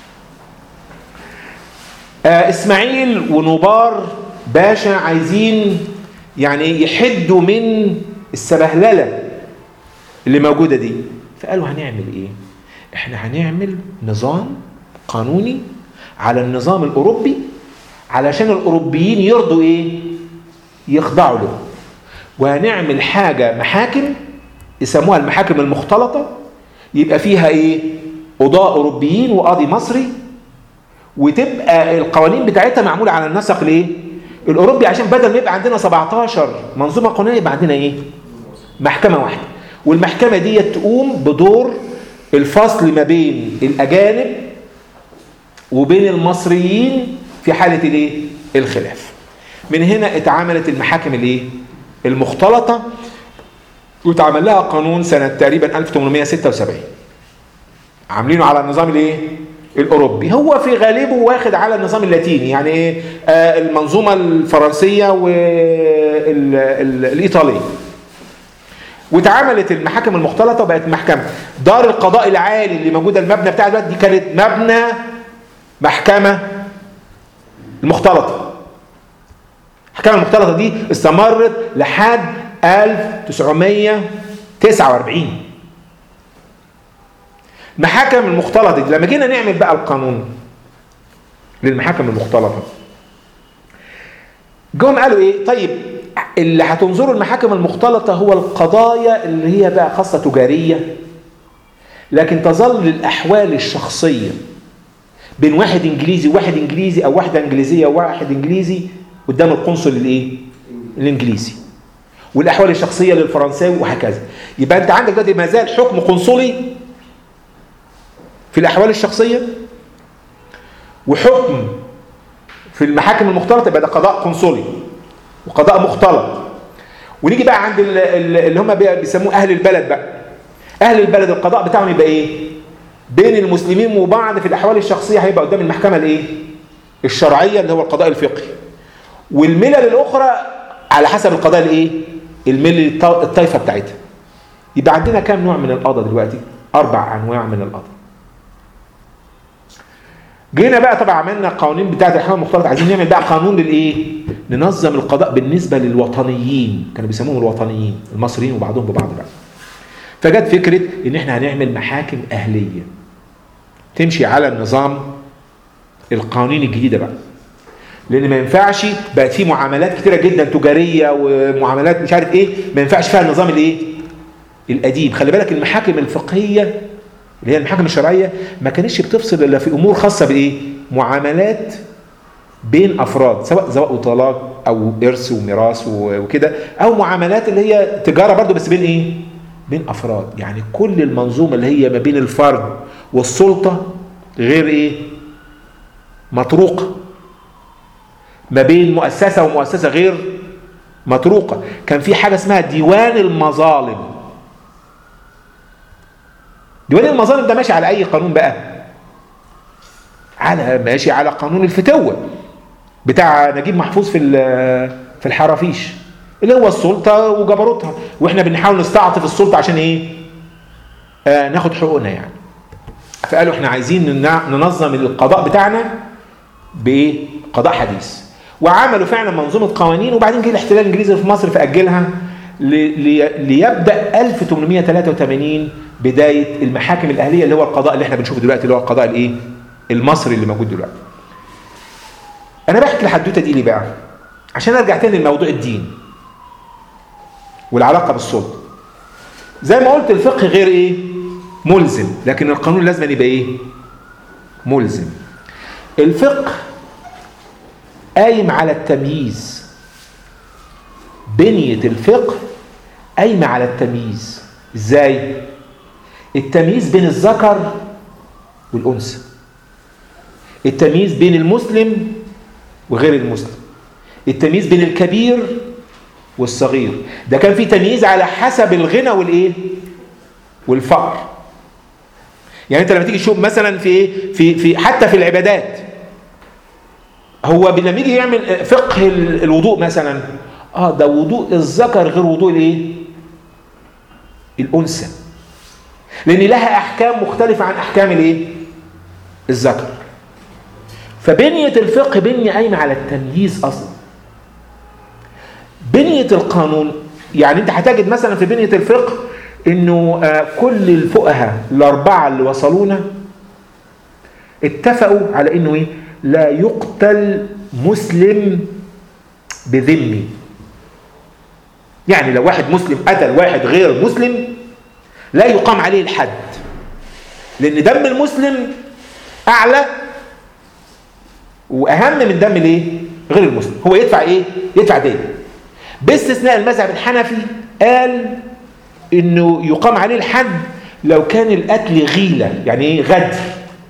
آه اسماعيل ونوبار باشا عايزين يعني يحدوا من السبهلله اللي موجوده دي فقالوا هنعمل ايه احنا هنعمل نظام قانوني على النظام الاوروبي علشان الاوروبيين يرضوا ايه يخضعوا له وهنعمل حاجه محاكم يسموها المحاكم المختلطه يبقى فيها ايه قضاء اوروبيين وقاضي مصري وتبقى القوانين بتاعتها معموله على النسق الايه الاوروبي عشان بدل ما يبقى عندنا 17 منظومه قانونيه يبقى عندنا ايه محكمه واحده والمحكمه دي تقوم بدور الفصل ما بين الاجانب وبين المصريين في حاله الايه الخلاف من هنا اتعملت المحاكم الايه المختلطه واتعمل لها قانون سنه تقريبا 1876 عاملينه على النظام الايه الاوروبي هو في غالبه واخد على النظام اللاتيني يعني ايه آه المنظومه الفرنسيه والايطاليه واتعملت المحاكم المختلطه وبقت محكمه دار القضاء العالي اللي موجوده المبنى بتاع دلوقتي دي كانت مبنى محكمه المختلطه المحكمه المختلطه دي استمرت لحد 1949 المحاكم المختلطه دي لما جينا نعمل بقى القانون للمحاكم المختلطه جم قالوا ايه طيب اللي هتنظروا المحاكم المختلطه هو القضايا اللي هي بقى خاصه تجاريه لكن تظل الاحوال الشخصيه بين واحد انجليزي وواحد انجليزي او واحده انجليزيه وواحد انجليزي قدام القنصل الايه الانجليزي والاحوال الشخصيه للفرنساوي وهكذا يبقى انت عندك دلوقتي ما زال حكم قنصلي في الاحوال الشخصيه وحكم في المحاكم المختلطه يبقى ده قضاء قنصلي وقضاء مختلط ونيجي بقى عند اللي هم بيسموه اهل البلد بقى اهل البلد القضاء بتاعهم يبقى ايه بين المسلمين وبعض في الاحوال الشخصيه هيبقى قدام المحكمه الايه الشرعيه اللي هو القضاء الفقهي والملل الاخرى على حسب القضاء الايه الملل الطائفه بتاعتها يبقى عندنا كام نوع من القضاء دلوقتي اربع انواع من القضاء جينا بقى طبعا عملنا القوانين بتاعت الاحكام المختلطه عايزين نعمل بقى قانون للايه ننظم القضاء بالنسبه للوطنيين كانوا بيسموهم الوطنيين المصريين وبعضهم ببعض بقى فجت فكره ان احنا هنعمل محاكم اهليه تمشي على النظام القوانين الجديده بقى لان ما ينفعش بقت في معاملات كتيره جدا تجاريه ومعاملات مش عارف ايه ما ينفعش فيها النظام الايه القديم خلي بالك المحاكم الفقهيه اللي هي المحاكم الشرعيه ما كانتش بتفصل الا في امور خاصه بايه معاملات بين افراد سواء زواج وطلاق او ارث وميراث و- وكده او معاملات اللي هي تجاره برضو بس بين ايه بين افراد يعني كل المنظومه اللي هي ما بين الفرد والسلطه غير ايه مطروقه ما بين مؤسسه ومؤسسه غير مطروقه كان في حاجه اسمها ديوان المظالم ديوان المظالم ده ماشي على اي قانون بقى على ماشي على قانون الفتوه بتاع نجيب محفوظ في ال- في الحرافيش اللي هو السلطه وجبروتها واحنا بنحاول نستعطف السلطه عشان ايه آه ناخد حقوقنا يعني فقالوا احنا عايزين ننع- ننظم القضاء بتاعنا بايه قضاء حديث وعملوا فعلا منظومه قوانين وبعدين جه الاحتلال الانجليزي في مصر فاجلها ل- لي- ليبدا 1883 بدايه المحاكم الاهليه اللي هو القضاء اللي احنا بنشوفه دلوقتي اللي هو القضاء الايه المصري اللي موجود دلوقتي انا بحكي الحدوته دي ليه بقى عشان ارجع تاني لموضوع الدين والعلاقه بالسلطه زي ما قلت الفقه غير ايه ملزم لكن القانون لازم يبقى ايه ملزم الفقه قايم على التمييز بنية الفقه قايمة على التمييز ازاي التمييز بين الذكر والأنثى التمييز بين المسلم وغير المسلم التمييز بين الكبير والصغير ده كان في تمييز على حسب الغنى والايه والفقر يعني انت لما تيجي تشوف مثلا في ايه في في حتى في العبادات هو لما يجي يعمل فقه ال- الوضوء مثلا اه ده وضوء الذكر غير وضوء الايه الانثى لان لها احكام مختلفه عن احكام الايه الذكر فبنيه الفقه بنيه قايمه على التمييز اصلا بنيه القانون يعني انت هتجد مثلا في بنيه الفقه انه آه، كل الفقهاء الاربعه اللي وصلونا اتفقوا على انه ايه لا يقتل مسلم بذمي يعني لو واحد مسلم قتل واحد غير مسلم لا يقام عليه الحد لان دم المسلم اعلى واهم من دم الايه غير المسلم هو يدفع ايه يدفع دين باستثناء المذهب الحنفي قال انه يقام عليه الحد لو كان القتل غيله يعني ايه غدر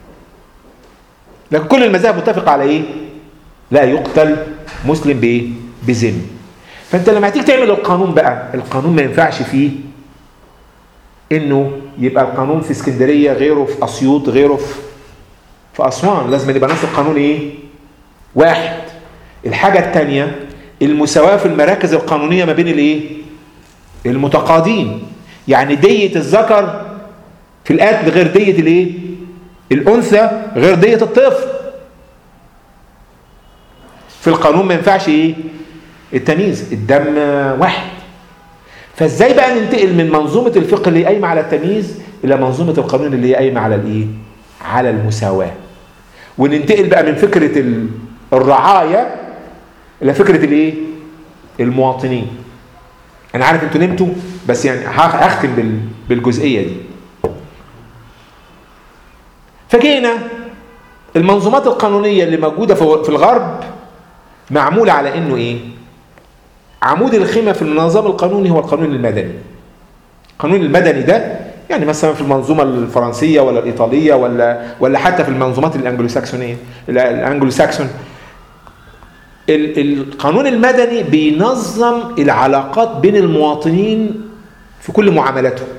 لكن كل المذاهب متفقه على ايه لا يقتل مسلم بايه بذم فانت لما هتيجي تعمل القانون بقى القانون ما ينفعش فيه انه يبقى القانون في اسكندريه غيره في اسيوط غيره في في اسوان لازم يبقى نفس القانون ايه واحد الحاجه الثانيه المساواه في المراكز القانونيه ما بين الايه المتقاضين يعني دية الذكر في القتل غير دية الايه الانثى غير دية الطفل في القانون ما ينفعش ايه التمييز الدم واحد فازاي بقى ننتقل من منظومة الفقه اللي قايمة على التمييز الى منظومة القانون اللي هي قايمة على الايه على المساواة وننتقل بقى من فكرة ال- الرعاية الى فكرة الايه المواطنين انا عارف انتوا نمتوا بس يعني هخ- هختم بال- بالجزئية دي فجينا المنظومات القانونية اللي موجودة في في الغرب معمولة على انه ايه عمود الخيمة في النظام القانوني هو القانون المدني القانون المدني ده يعني مثلا في المنظومة الفرنسية ولا الإيطالية ولا ولا حتى في المنظومات الأنجلو ساكسونية الأنجلو ساكسون ال- القانون المدني بينظم العلاقات بين المواطنين في كل معاملاتهم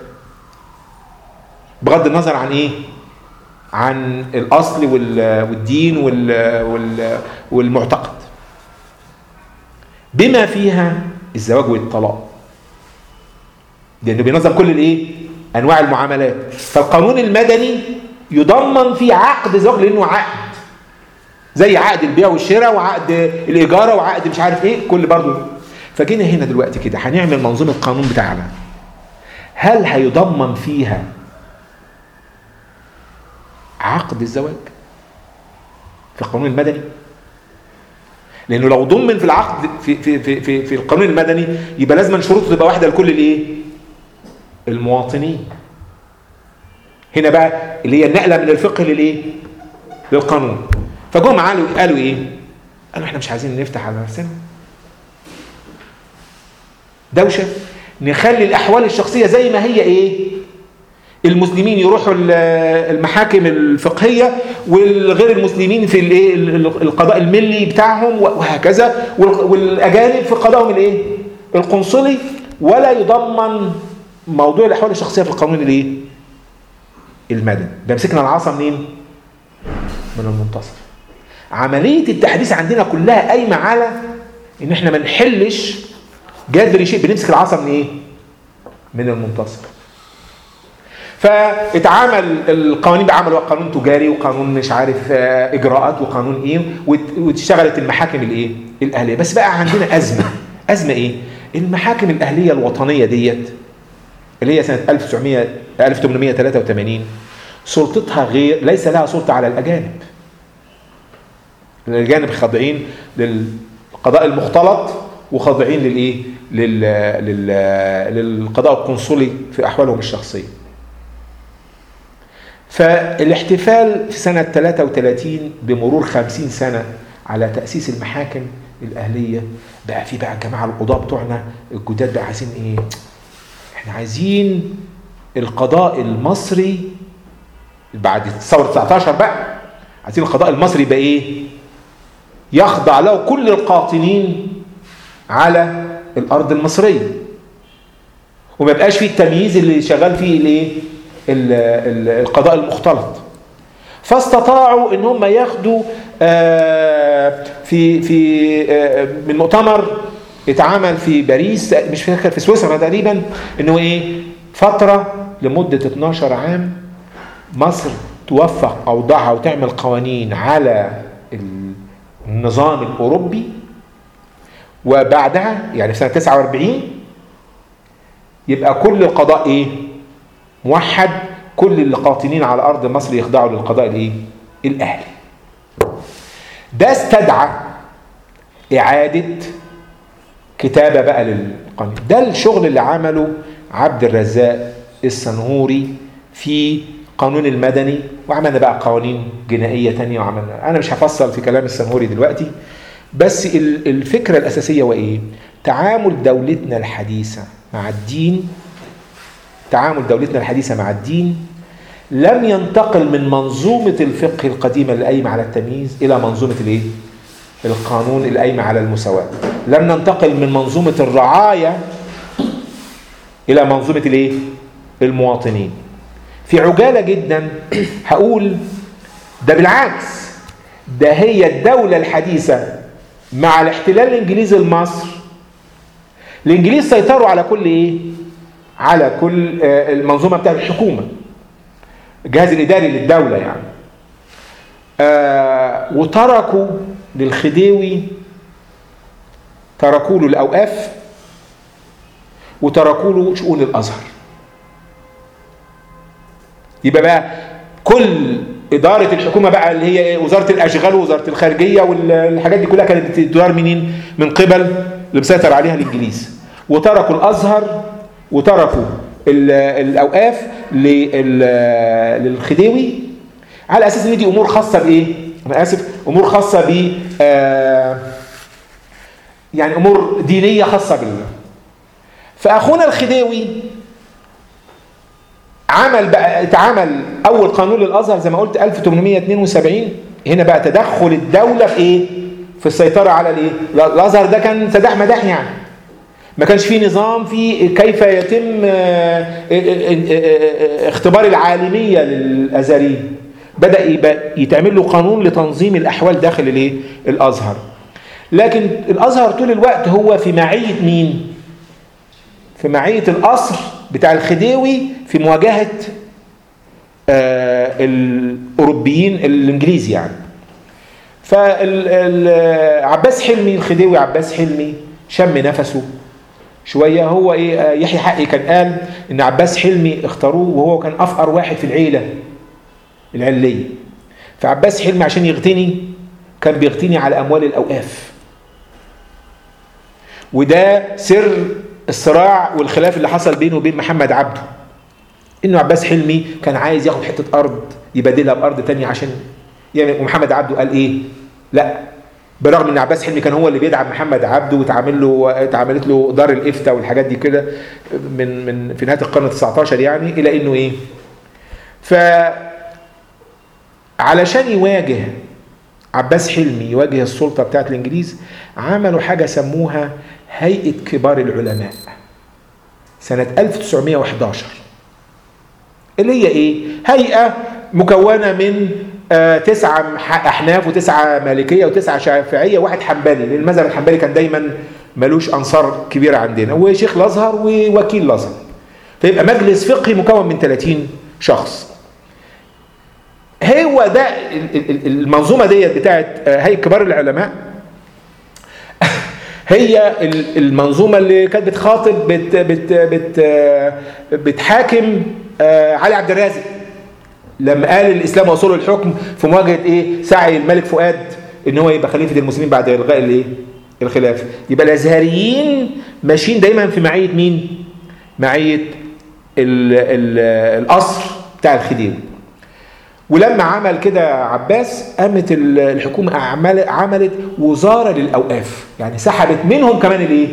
بغض النظر عن ايه عن الاصل وال- والدين وال- وال- والمعتقد بما فيها الزواج والطلاق لانه بينظم كل الايه انواع المعاملات فالقانون المدني يضمن فيه عقد زواج لانه عقد زي عقد البيع والشراء وعقد الاجاره وعقد مش عارف ايه كل برضه فجينا هنا دلوقتي كده هنعمل منظومه قانون بتاعنا هل هيضمن فيها عقد الزواج في القانون المدني لانه لو ضمن في العقد في في في في, في القانون المدني يبقى لازم شروطه تبقى واحده لكل الايه المواطنين هنا بقى اللي هي النقله من الفقه للايه للقانون فجم قالوا قالوا ايه قالوا احنا مش عايزين نفتح على نفسنا دوشه نخلي الاحوال الشخصيه زي ما هي ايه المسلمين يروحوا المحاكم الفقهيه والغير المسلمين في الايه القضاء الملي بتاعهم وهكذا والاجانب في قضائهم الايه القنصلي ولا يضمن موضوع الاحوال الشخصيه في القانون الايه المدني ده مسكنا العصا منين من المنتصف عمليه التحديث عندنا كلها قايمه على ان احنا ما نحلش جذر شيء بنمسك العصا من ايه من المنتصف فاتعمل القوانين بقى عملوا قانون تجاري وقانون مش عارف اجراءات وقانون ايه واشتغلت المحاكم الايه الاهليه بس بقى عندنا ازمه ازمه ايه المحاكم الاهليه الوطنيه ديت اللي هي سنه 1900 1883 سلطتها غير ليس لها سلطه على الاجانب الاجانب خاضعين للقضاء المختلط وخاضعين للايه لل... لل... للقضاء القنصلي في احوالهم الشخصيه فالاحتفال في سنة 33 بمرور 50 سنة على تأسيس المحاكم الأهلية بقى في بقى الجماعة القضاة بتوعنا الجداد بقى عايزين إيه؟ إحنا عايزين القضاء المصري بعد ثورة 19 بقى عايزين القضاء المصري يبقى إيه؟ يخضع له كل القاطنين على الأرض المصرية وما يبقاش فيه التمييز اللي شغال فيه الإيه؟ القضاء المختلط فاستطاعوا ان هم ياخدوا في في من مؤتمر اتعمل في باريس مش فاكر في سويسرا تقريبا انه ايه فتره لمده 12 عام مصر توفق اوضاعها وتعمل قوانين على النظام الاوروبي وبعدها يعني في سنه 49 يبقى كل القضاء ايه موحد كل القاطنين على ارض مصر يخضعوا للقضاء الايه الاهلي ده استدعى اعاده كتابه بقى للقانون ده الشغل اللي عمله عبد الرزاق السنهوري في قانون المدني وعملنا بقى قوانين جنائيه تانية وعملنا انا مش هفصل في كلام السنهوري دلوقتي بس الفكره الاساسيه وايه تعامل دولتنا الحديثه مع الدين تعامل دولتنا الحديثة مع الدين لم ينتقل من منظومة الفقه القديمة القايمة على التمييز إلى منظومة الإيه؟ القانون القايمة على المساواة لم ننتقل من منظومة الرعاية إلى منظومة الإيه؟ المواطنين في عجالة جدا هقول ده بالعكس ده هي الدولة الحديثة مع الاحتلال الإنجليزي لمصر الإنجليز سيطروا على كل إيه؟ على كل المنظومه بتاعت الحكومه الجهاز الاداري للدوله يعني آه وتركوا للخديوي تركوا له الاوقاف وتركوا له شؤون الازهر يبقى بقى كل إدارة الحكومة بقى اللي هي وزارة الأشغال ووزارة الخارجية والحاجات دي كلها كانت بتدار منين؟ من قبل اللي مسيطر عليها الإنجليز وتركوا الأزهر وتركوا الاوقاف للخديوي على اساس ان دي امور خاصه بايه؟ انا اسف امور خاصه ب يعني امور دينيه خاصه بالله. فاخونا الخديوي عمل بقى اتعمل اول قانون للازهر زي ما قلت 1872 هنا بقى تدخل الدوله في ايه؟ في السيطره على الايه؟ الازهر ده كان سداح مداح يعني ما كانش في نظام في كيف يتم اختبار العالمية للأزهريين بدأ يبقى يتعمل له قانون لتنظيم الأحوال داخل الايه الأزهر لكن الأزهر طول الوقت هو في معية مين في معية الأصل بتاع الخديوي في مواجهة الأوروبيين الإنجليزي يعني فعباس حلمي الخديوي عباس حلمي شم نفسه شويه هو ايه يحيى حقي كان قال ان عباس حلمي اختاروه وهو كان افقر واحد في العيله العليه فعباس حلمي عشان يغتني كان بيغتني على اموال الاوقاف وده سر الصراع والخلاف اللي حصل بينه وبين محمد عبده انه عباس حلمي كان عايز ياخد حته ارض يبادلها بارض تانية عشان يعني ومحمد عبده قال ايه لا برغم ان عباس حلمي كان هو اللي بيدعم محمد عبده واتعمل له اتعملت له دار الافتاء والحاجات دي كده من من في نهايه القرن ال 19 يعني الى انه ايه ف علشان يواجه عباس حلمي يواجه السلطه بتاعت الانجليز عملوا حاجه سموها هيئه كبار العلماء سنه 1911 اللي هي ايه هيئه مكونه من آه تسعة أحناف وتسعة مالكية وتسعة شافعية واحد حنبلي لأن المذهب الحنبلي كان دايما ملوش أنصار كبيرة عندنا وشيخ الأزهر ووكيل الأزهر فيبقى مجلس فقهي مكون من 30 شخص هو ده المنظومة ديت بتاعت هيئة كبار العلماء هي المنظومة اللي كانت بتخاطب بت بت بت بتحاكم علي عبد الرازق لما قال الاسلام وصوله الحكم في مواجهه ايه سعي الملك فؤاد ان هو يبقى خليفه المسلمين بعد الغاء الايه الخلافه يبقى الازهريين ماشيين دايما في معيه مين معيه ال ال القصر بتاع الخديوي ولما عمل كده عباس قامت الحكومه عمل عملت وزاره للاوقاف يعني سحبت منهم كمان الايه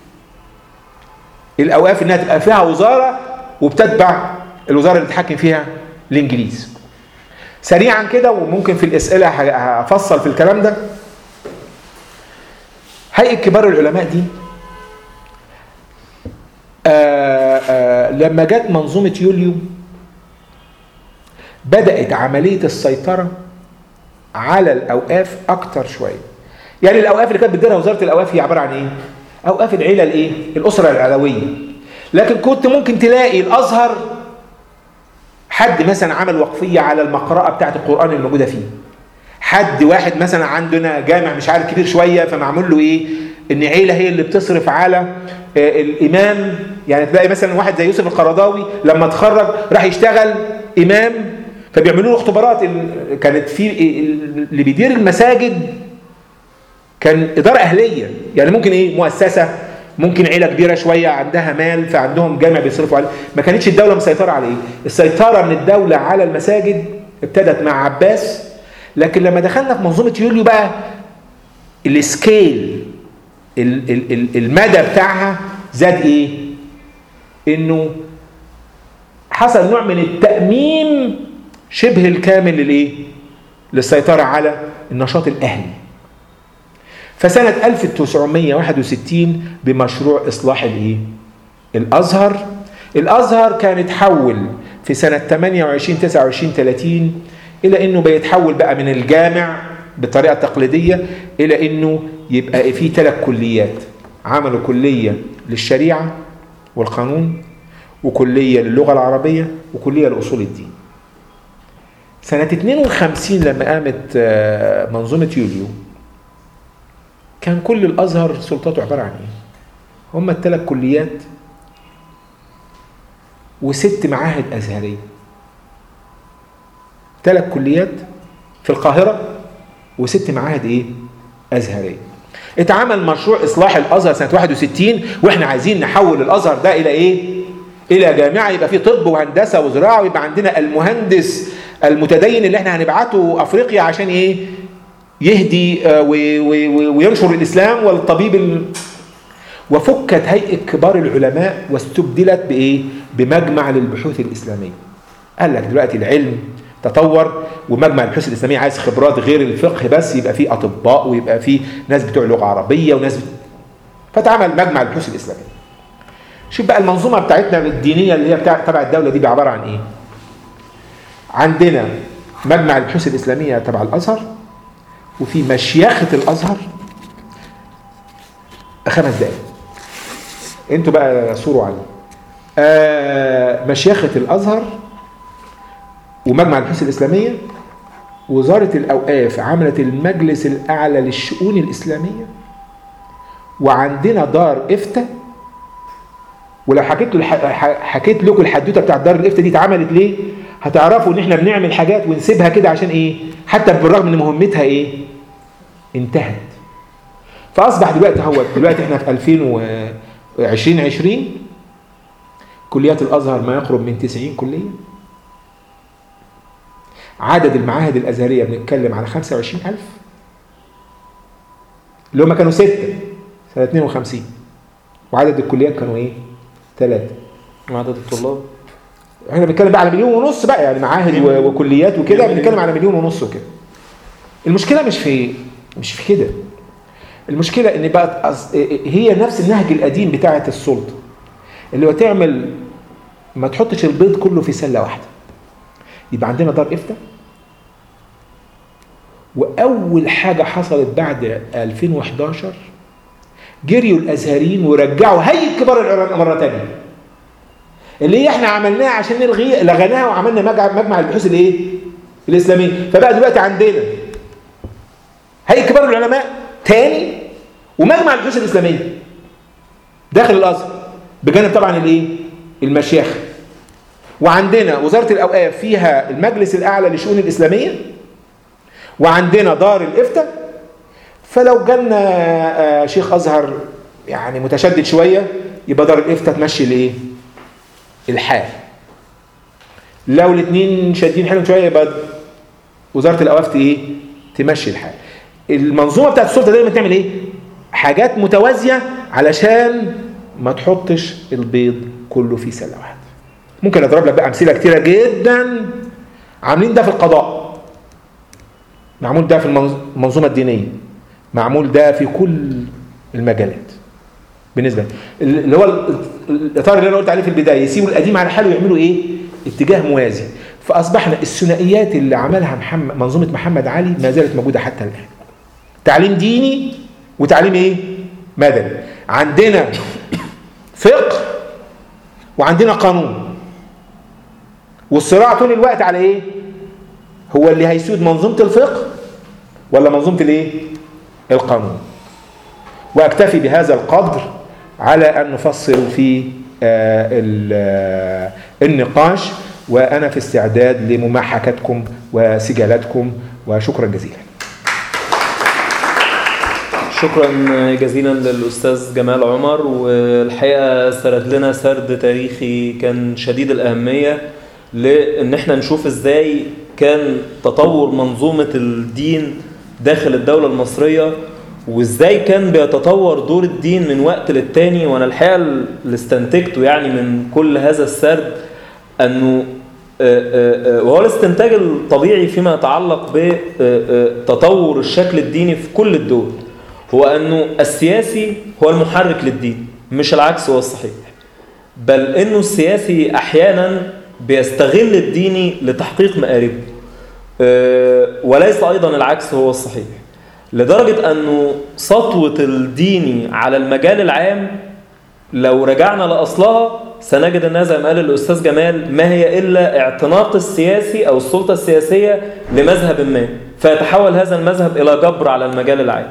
الاوقاف انها تبقى فيها وزاره وبتتبع الوزاره اللي بتحكم فيها الانجليز سريعا كده وممكن في الاسئله هفصل في الكلام ده هيئه كبار العلماء دي آآ آآ لما جت منظومه يوليو بدات عمليه السيطره على الاوقاف اكتر شويه يعني الاوقاف اللي كانت بتديرها وزاره الاوقاف هي عباره عن ايه اوقاف العيله الايه الاسره العلويه لكن كنت ممكن تلاقي الازهر حد مثلا عمل وقفيه على المقرأة بتاعت القرآن الموجودة فيه حد واحد مثلا عندنا جامع مش عارف كبير شوية فمعمول له ايه ان عيلة هي اللي بتصرف على آه الامام يعني تلاقي مثلا واحد زي يوسف القرضاوي لما اتخرج راح يشتغل امام فبيعملوا له اختبارات كانت في اللي بيدير المساجد كان اداره اهليه يعني ممكن ايه مؤسسه ممكن عيله كبيره شويه عندها مال فعندهم جامع بيصرفوا عليه ما كانتش الدوله مسيطره على ايه السيطره من الدوله على المساجد ابتدت مع عباس لكن لما دخلنا في منظومه يوليو بقى السكيل المدى بتاعها زاد ايه انه حصل نوع من التاميم شبه الكامل للايه للسيطره على النشاط الاهلي فسنة 1961 بمشروع إصلاح الإيه؟ الأزهر الأزهر كان اتحول في سنة 28 29 30 إلى إنه بيتحول بقى من الجامع بالطريقة التقليدية إلى إنه يبقى في ثلاث كليات عملوا كلية للشريعة والقانون وكلية للغة العربية وكلية لأصول الدين سنة 52 لما قامت منظومة يوليو كان كل الازهر سلطاته عباره عن ايه؟ هم الثلاث كليات وست معاهد ازهريه. ثلاث كليات في القاهره وست معاهد ايه؟ ازهريه. اتعمل مشروع اصلاح الازهر سنه 61 واحنا عايزين نحول الازهر ده الى ايه؟ الى جامعه يبقى فيه طب وهندسه وزراعه ويبقى عندنا المهندس المتدين اللي احنا هنبعته افريقيا عشان ايه؟ يهدي وينشر الإسلام والطبيب ال... وفكت هيئة كبار العلماء واستبدلت بإيه؟ بمجمع للبحوث الإسلامية قال لك دلوقتي العلم تطور ومجمع البحوث الإسلامية عايز خبرات غير الفقه بس يبقى فيه أطباء ويبقى فيه ناس بتوع لغة عربية وناس فتعمل مجمع البحوث الإسلامية شوف بقى المنظومة بتاعتنا الدينية اللي هي بتاع تبع الدولة دي عبارة عن إيه؟ عندنا مجمع البحوث الإسلامية تبع الأزهر وفي مشيخة الأزهر خمس دقايق انتوا بقى صوروا عنه آه مشيخة الأزهر ومجمع البحوث الإسلامية وزارة الأوقاف عملت المجلس الأعلى للشؤون الإسلامية وعندنا دار إفتاء ولو حكيت له حكيت لكم الحدوته بتاعت دار الافتاء دي اتعملت ليه هتعرفوا ان احنا بنعمل حاجات ونسيبها كده عشان ايه حتى بالرغم ان مهمتها ايه انتهت فاصبح دلوقتي هو دلوقتي احنا في 2020 كليات الازهر ما يقرب من 90 كليه عدد المعاهد الازهريه بنتكلم على 25000 اللي هم كانوا سته سنه 52 وعدد الكليات كانوا ايه؟ ثلاثه عدد الطلاب احنا بنتكلم بقى على مليون ونص بقى يعني معاهد و- وكليات وكده بنتكلم على مليون ونص وكده المشكله مش في مش في كده المشكله ان بقت أص- هي نفس النهج القديم بتاعه السلطه اللي هو تعمل ما تحطش البيض كله في سله واحده يبقى عندنا دار افتاء واول حاجه حصلت بعد 2011 جريوا الازهريين ورجعوا هيئه كبار العلماء مره ثانيه اللي هي احنا عملناها عشان نلغي لغيناها وعملنا مجمع مجمع البحوث الايه؟ الاسلاميه فبقى دلوقتي عندنا هيئه كبار العلماء تاني ومجمع البحوث الاسلاميه داخل الازهر بجانب طبعا الايه؟ المشيخ وعندنا وزاره الاوقاف فيها المجلس الاعلى للشؤون الاسلاميه وعندنا دار الافتاء فلو جالنا آه، شيخ ازهر يعني متشدد شويه يبقى دار الافتاء تمشي الايه؟ الحال لو الاثنين شادين حيلهم شويه يبقى وزاره الاوقاف ت- ايه تمشي الحال المنظومه بتاعت السلطه دايما تعمل ايه حاجات متوازيه علشان ما تحطش البيض كله في سله واحده ممكن اضرب لك بقى امثله كتيره جدا عاملين ده في القضاء معمول ده في المنظ- المنظومه الدينيه معمول ده في كل المجالات بالنسبه لي. اللي هو ال- الاطار اللي انا قلت عليه في البدايه يسيبوا القديم على حاله ويعملوا ايه اتجاه موازي فاصبحنا الثنائيات اللي عملها محمد منظومه محمد علي ما زالت موجوده حتى الان تعليم ديني وتعليم ايه مدني عندنا فقه وعندنا قانون والصراع طول الوقت على ايه هو اللي هيسود منظومه الفقه ولا منظومه الايه القانون واكتفي بهذا القدر على ان نفصل في آه، ال- آه، النقاش وانا في استعداد لمماحكتكم وسجالاتكم وشكرا جزيلا شكرا جزيلا للأستاذ جمال عمر والحقيقة سرد لنا سرد تاريخي كان شديد الأهمية لأن احنا نشوف ازاي كان تطور منظومة الدين داخل الدولة المصرية وازاي كان بيتطور دور الدين من وقت للتاني وانا الحقيقة اللي استنتجته يعني من كل هذا السرد انه آه، آه، آه، وهو الاستنتاج الطبيعي فيما يتعلق بتطور الشكل الديني في كل الدول هو أنه السياسي هو المحرك للدين مش العكس هو الصحيح بل أنه السياسي أحيانا بيستغل الديني لتحقيق مآربه آه، وليس أيضا العكس هو الصحيح لدرجة أنه سطوة الديني على المجال العام لو رجعنا لأصلها سنجد أنها زي ما قال الأستاذ جمال ما هي إلا اعتناق السياسي أو السلطة السياسية لمذهب ما فيتحول هذا المذهب إلى جبر على المجال العام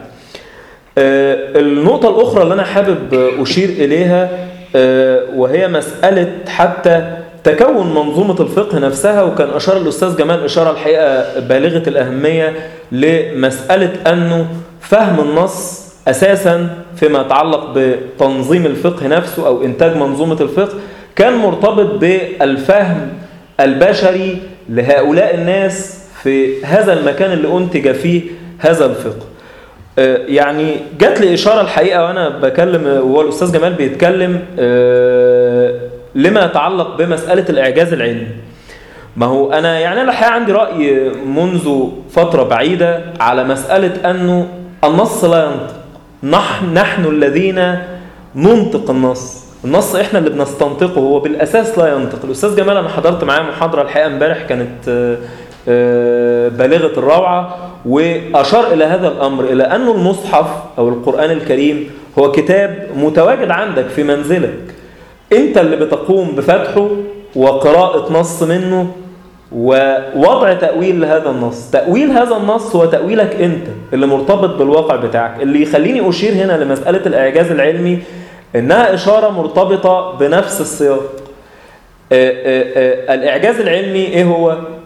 آه، النقطة الأخرى اللي أنا حابب أشير إليها آه، وهي مسألة حتى تكون منظومة الفقه نفسها وكان أشار الأستاذ جمال إشارة الحقيقة بالغة الأهمية لمسألة أنه فهم النص أساسا فيما يتعلق بتنظيم الفقه نفسه أو إنتاج منظومة الفقه كان مرتبط بالفهم البشري لهؤلاء الناس في هذا المكان اللي أنتج فيه هذا الفقه آه، يعني جات لي اشاره الحقيقه وانا بكلم وهو الاستاذ جمال بيتكلم آه، لما يتعلق بمساله الاعجاز العلمي ما هو انا يعني انا الحقيقه عندي راي منذ فتره بعيده على مساله انه النص لا ينطق نحن نحن الذين ننطق النص النص احنا اللي بنستنطقه هو بالاساس لا ينطق الاستاذ جمال انا حضرت معاه محاضره الحقيقه امبارح كانت آه، آه، بالغه الروعه واشار الى هذا الامر الى انه المصحف او القران الكريم هو كتاب متواجد عندك في منزلك انت اللي بتقوم بفتحه وقراءه نص منه ووضع تأويل لهذا النص تأويل هذا النص هو تأويلك أنت اللي مرتبط بالواقع بتاعك اللي يخليني أشير هنا لمسألة الإعجاز العلمي إنها إشارة مرتبطة بنفس السياق آه، آه، آه، الإعجاز العلمي إيه هو؟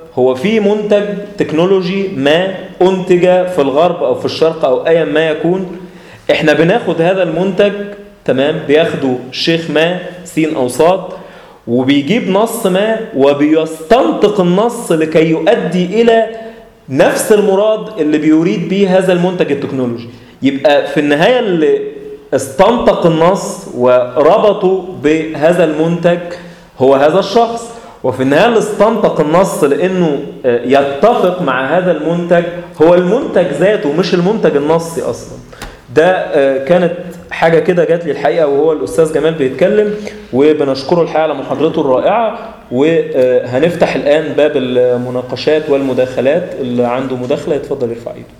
هو في منتج تكنولوجي ما أنتج في الغرب أو في الشرق أو أيا ما يكون احنا بناخد هذا المنتج تمام بياخده شيخ ما سين أو صاد وبيجيب نص ما وبيستنطق النص لكي يؤدي إلى نفس المراد اللي بيريد به هذا المنتج التكنولوجي يبقى في النهاية اللي استنطق النص وربطه بهذا المنتج هو هذا الشخص وفي النهاية اللي استنطق النص لأنه يتفق مع هذا المنتج هو المنتج ذاته مش المنتج النصي أصلا ده كانت حاجة كده جات لي الحقيقة وهو الأستاذ جمال بيتكلم وبنشكره الحقيقة على محاضرته الرائعة وهنفتح الآن باب المناقشات والمداخلات اللي عنده مداخلة يتفضل يرفع ايده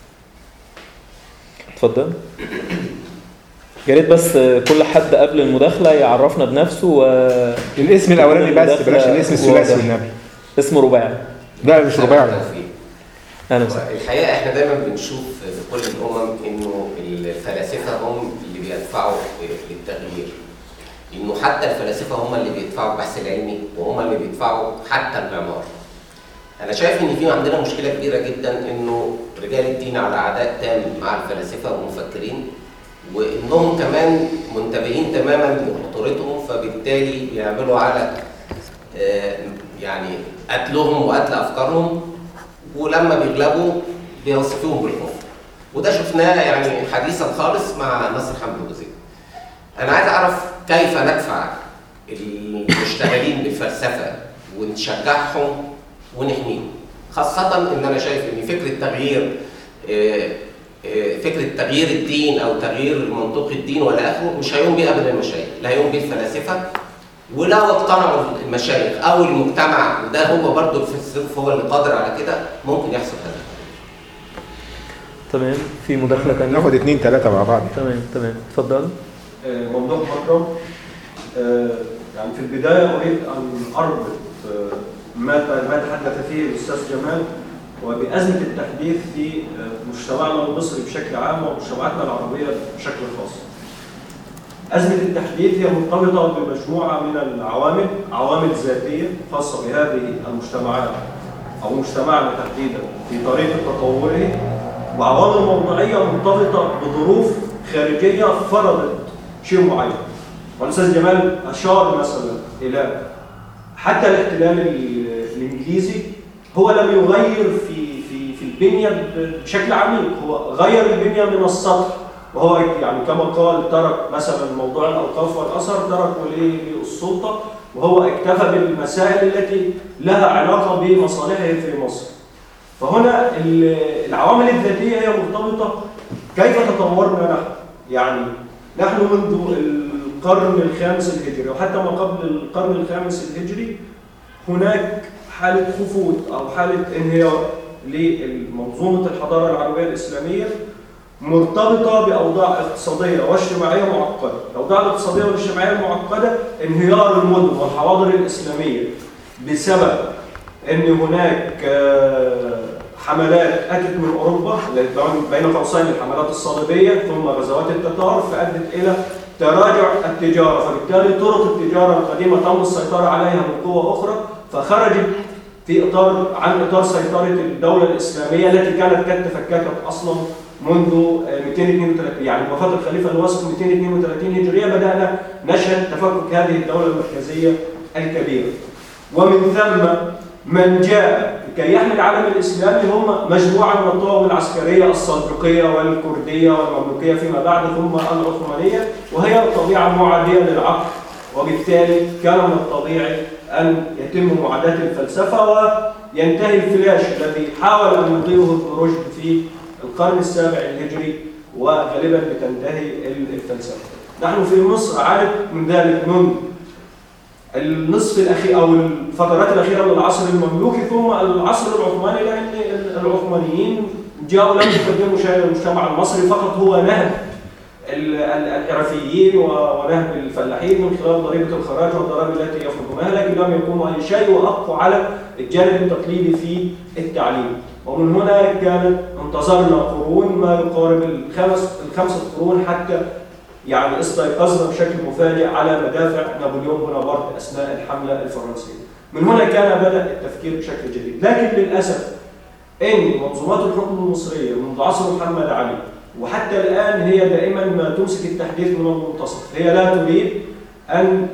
اتفضل يا ريت بس كل حد قبل المداخلة يعرفنا بنفسه و الاسم الاولاني بس بلاش الاسم الثلاثي والنبي اسمه رباعي لا مش رباعي اهلا وسهلا الحقيقه احنا دايما بنشوف في كل الامم انه الفلاسفه هم اللي بيدفعوا للتغيير انه حتى الفلاسفه هم اللي بيدفعوا البحث العلمي وهم اللي بيدفعوا حتى المعمار انا شايف ان في عندنا مشكله كبيره جدا انه رجال الدين على عداء تام مع الفلاسفه والمفكرين وانهم كمان منتبهين تماما لخطورتهم فبالتالي بيعملوا على يعني قتلهم وقتل افكارهم ولما بيغلبوا بيوصفوهم بالكفر وده شفناه يعني حديثا خالص مع نصر حمد الوزير انا عايز اعرف كيف ندفع المشتغلين بالفلسفه ونشجعهم ونحميهم خاصه ان انا شايف ان فكره تغيير فكره تغيير الدين او تغيير منطق الدين ولا اخره مش هيقوم بيه ابدا المشايخ لا هيقوم بيه الفلاسفه ولو اقتنعوا المشايخ او المجتمع وده هو برضه الفيلسوف هو اللي قادر على كده ممكن يحصل هذا تمام في مداخله ثانيه ناخد اثنين ثلاثه مع بعض تمام تمام اتفضل موضوع مكرم يعني في البدايه اريد ان اربط ما ما تحدث فيه الاستاذ جمال وبازمه التحديث في مجتمعنا المصري بشكل عام ومجتمعاتنا العربيه بشكل خاص. أزمة التحديث هي مرتبطة بمجموعة من العوامل، عوامل ذاتية خاصة بهذه المجتمعات أو مجتمعنا تحديدا في طريقة تطوره، وعوامل موضوعية مرتبطة بظروف خارجية فرضت شيء معين. والأستاذ جمال أشار مثلا إلى حتى الاحتلال الإنجليزي هو لم يغير في في في البنية بشكل عميق، هو غير البنية من السطح وهو يعني كما قال ترك مثلا موضوع الاوقاف والاثر تركه للسلطه وهو اكتفى بالمسائل التي لها علاقه بمصالحه في مصر. فهنا العوامل الذاتيه هي مرتبطه كيف تطورنا نحن؟ يعني نحن منذ القرن الخامس الهجري وحتى ما قبل القرن الخامس الهجري هناك حاله خفوت او حاله انهيار لمنظومه الحضاره العربيه الاسلاميه مرتبطة بأوضاع اقتصادية واجتماعية معقدة الأوضاع الاقتصادية والاجتماعية المعقدة انهيار المدن والحواضر الإسلامية بسبب أن هناك حملات أتت من أوروبا بين قوسين الحملات الصليبية ثم غزوات التتار فأدت إلى تراجع التجارة فبالتالي طرق التجارة القديمة تم السيطرة عليها من قوة أخرى فخرجت في إطار عن إطار سيطرة الدولة الإسلامية التي كانت قد تفككت أصلا منذ 232 يعني وفاة الخليفة الواسط 232 هجرية بدأنا نشهد تفكك هذه الدولة المركزية الكبيرة ومن ثم من جاء لكي يحمي العالم الإسلامي هم مجموعة من الطوابع العسكرية السلجوقية والكردية والمملوكية فيما بعد ثم العثمانية وهي طبيعة معادية للعقل وبالتالي كان من الطبيعي أن يتم معاداة الفلسفة وينتهي الفلاش الذي حاول أن يضيئه ابن رشد في القرن السابع الهجري وغالبا بتنتهي الفلسفه. نحن في مصر عارف من ذلك منذ النصف الاخير او الفترات الاخيره من العصر المملوكي ثم العصر العثماني لان العثمانيين جاءوا لم يقدموا شيء للمجتمع المصري فقط هو نهب الحرفيين ونهب الفلاحين من خلال ضريبه الخراج والضرائب التي يفرضونها لكن لم يقوموا اي شيء وابقوا على الجانب التقليدي في التعليم. ومن هنا كانت انتظرنا قرون ما يقارب الخمس الخمسة قرون حتى يعني استيقظنا بشكل مفاجئ على مدافع نابليون بونابرت اثناء الحمله الفرنسيه. من هنا كان بدأ التفكير بشكل جديد لكن للأسف ان منظومات الحكم المصريه منذ عصر محمد علي وحتى الان هي دائما ما تمسك التحديث من المنتصف هي لا تريد ان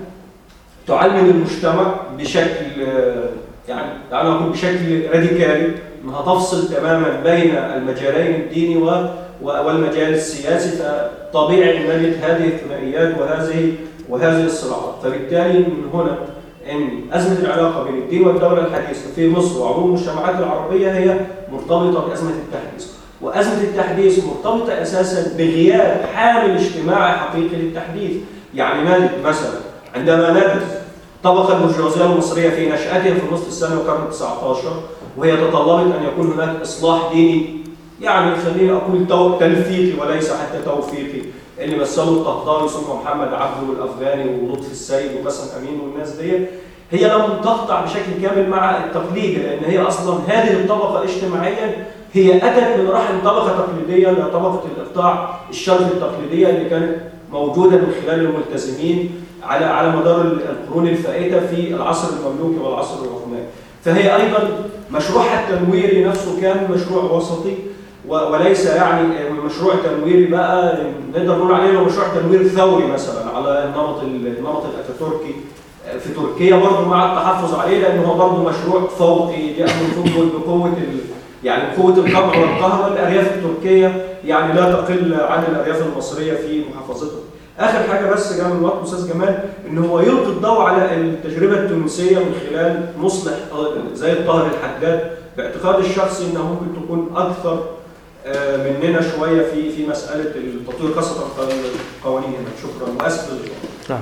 تعلم المجتمع بشكل آه، يعني دعنا نقول بشكل راديكالي انها تفصل تماما بين المجالين الديني و- و- والمجال السياسي فطبيعي ان نجد هذه الثنائيات وهذه وهذه الصراعات فبالتالي من هنا ان ازمه العلاقه بين الدين والدوله الحديثه في مصر وعموم المجتمعات العربيه هي مرتبطه بازمه التحديث وازمه التحديث مرتبطه اساسا بغياب حامل اجتماعي حقيقي للتحديث يعني نجد مثلا عندما نجد الطبقه البرجوازيه المصريه في نشاتها في نصف السنه القرن 19 وهي تطلبت ان يكون هناك اصلاح ديني يعني خليني اقول تو- تلفيقي وليس حتى توفيقي اللي مثلوا الطهطاوي ثم محمد عبده والافغاني ولطفي السيد وبسم امين والناس دي هي لم تقطع بشكل كامل مع التقليد لان هي اصلا هذه الطبقه اجتماعيا هي اتت من رحم طبقه تقليديه لطبقه الاقطاع الشرقي التقليديه اللي كانت موجوده من خلال الملتزمين على على مدار القرون الفائته في العصر المملوكي والعصر العثماني فهي ايضا مشروعها التنويري نفسه كان مشروع وسطي و- وليس يعني مشروع تنويري بقى نقدر نقول عليه إنه مشروع تنوير ثوري مثلا على النمط النمط الاتاتوركي في تركيا برضه مع التحفظ عليه لانه هو برضه مشروع فوقي يأمن بقوه ال... يعني قوه القمع والقهر والارياف التركيه يعني لا تقل عن الارياف المصريه في محافظتها. اخر حاجه بس جمال الوقت استاذ جمال ان هو يلقي الضوء على التجربه التونسيه من خلال مصلح زي الطاهر الحداد باعتقادي الشخصي انها ممكن تكون اكثر آه، مننا شويه في في مساله التطوير خاصه القوانين هنا شكرا واسف للإطالة. نعم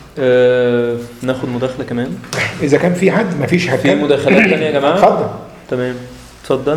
آه ناخد مداخلة كمان اذا كان في حد ما فيش في هتكلم مداخلات تانية يا جماعة اتفضل تمام اتفضل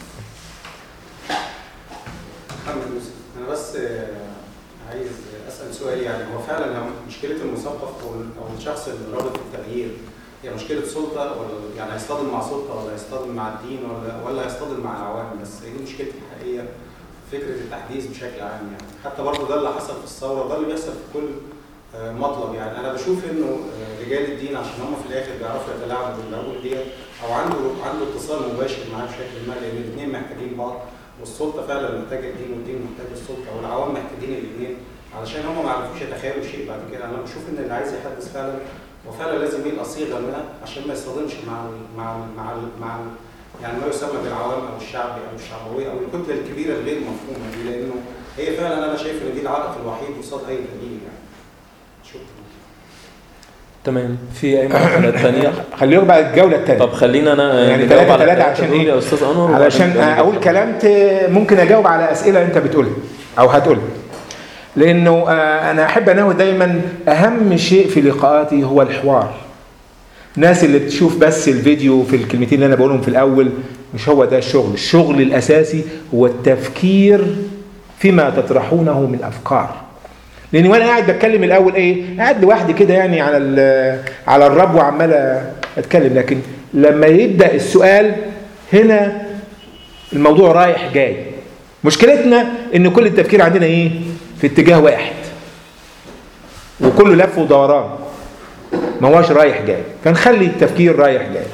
محمد يوسف انا بس آه، عايز اسال سؤال يعني هو فعلا لو مشكله المثقف او او الشخص اللي رابط التغيير هي مشكله سلطه ولا يعني هيصطدم مع سلطه ولا هيصطدم مع الدين ولا ولا هيصطدم مع العوام بس هي دي مشكلتي الحقيقيه فكره التحديث بشكل عام يعني حتى برضه ده اللي حصل في الثوره وده اللي بيحصل في كل آه، مطلب يعني انا بشوف انه آه، رجال الدين عشان هم في الاخر بيعرفوا يتلاعبوا بالعقول ديت او عنده عنده اتصال مباشر معاه بشكل ما لان الاثنين محتاجين بعض والسلطه فعلا محتاجه الدين والدين محتاج السلطه والعوام محتاجين الاثنين علشان هم ما عرفوش يتخيلوا شيء بعد كده انا بشوف ان اللي عايز يحدث فعلا وفعلا لازم يلقى صيغه منها عشان ما يصطدمش مع ال مع ال مع ال مع ال يعني ما يسمى بالعوام او الشعبي او الشعبويه او الكتله الكبيره الغير مفهومه دي لانه هي فعلا انا شايف ان دي العائق الوحيد قصاد اي تغيير يعني شكرا تمام في أي مداخلات تانية خليهم بقى الجوله الثانيه طب خلينا أنا يعني نجاوب ثلاثة على ثلاثة الحاجات عشان اللي إيه؟ يا أستاذ أنور وبعدين علشان نجاوب. اقول كلام ت- ممكن اجاوب على اسئله انت بتقولها او هتقولها لانه آه، انا احب انوه دايما اهم شيء في لقاءاتي هو الحوار الناس اللي بتشوف بس الفيديو في الكلمتين اللي انا بقولهم في الاول مش هو ده الشغل الشغل الاساسي هو التفكير فيما تطرحونه من افكار لان وانا قاعد بتكلم الاول ايه قاعد لوحدي كده يعني على ال- على الرب وعمال اتكلم لكن لما يبدا السؤال هنا الموضوع رايح جاي مشكلتنا ان كل التفكير عندنا ايه في اتجاه واحد وكله لف ودوران ما هوش رايح جاي فنخلي التفكير رايح جاي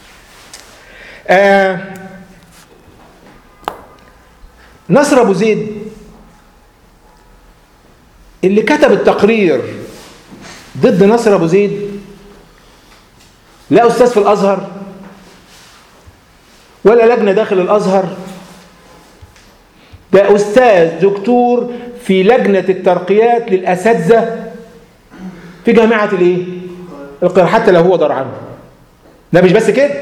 آه نصر ابو زيد اللي كتب التقرير ضد نصر ابو زيد لا استاذ في الازهر ولا لجنه داخل الازهر ده استاذ دكتور في لجنه الترقيات للاساتذه في جامعه الايه القاهره حتى لو هو دار عنه ده مش بس كده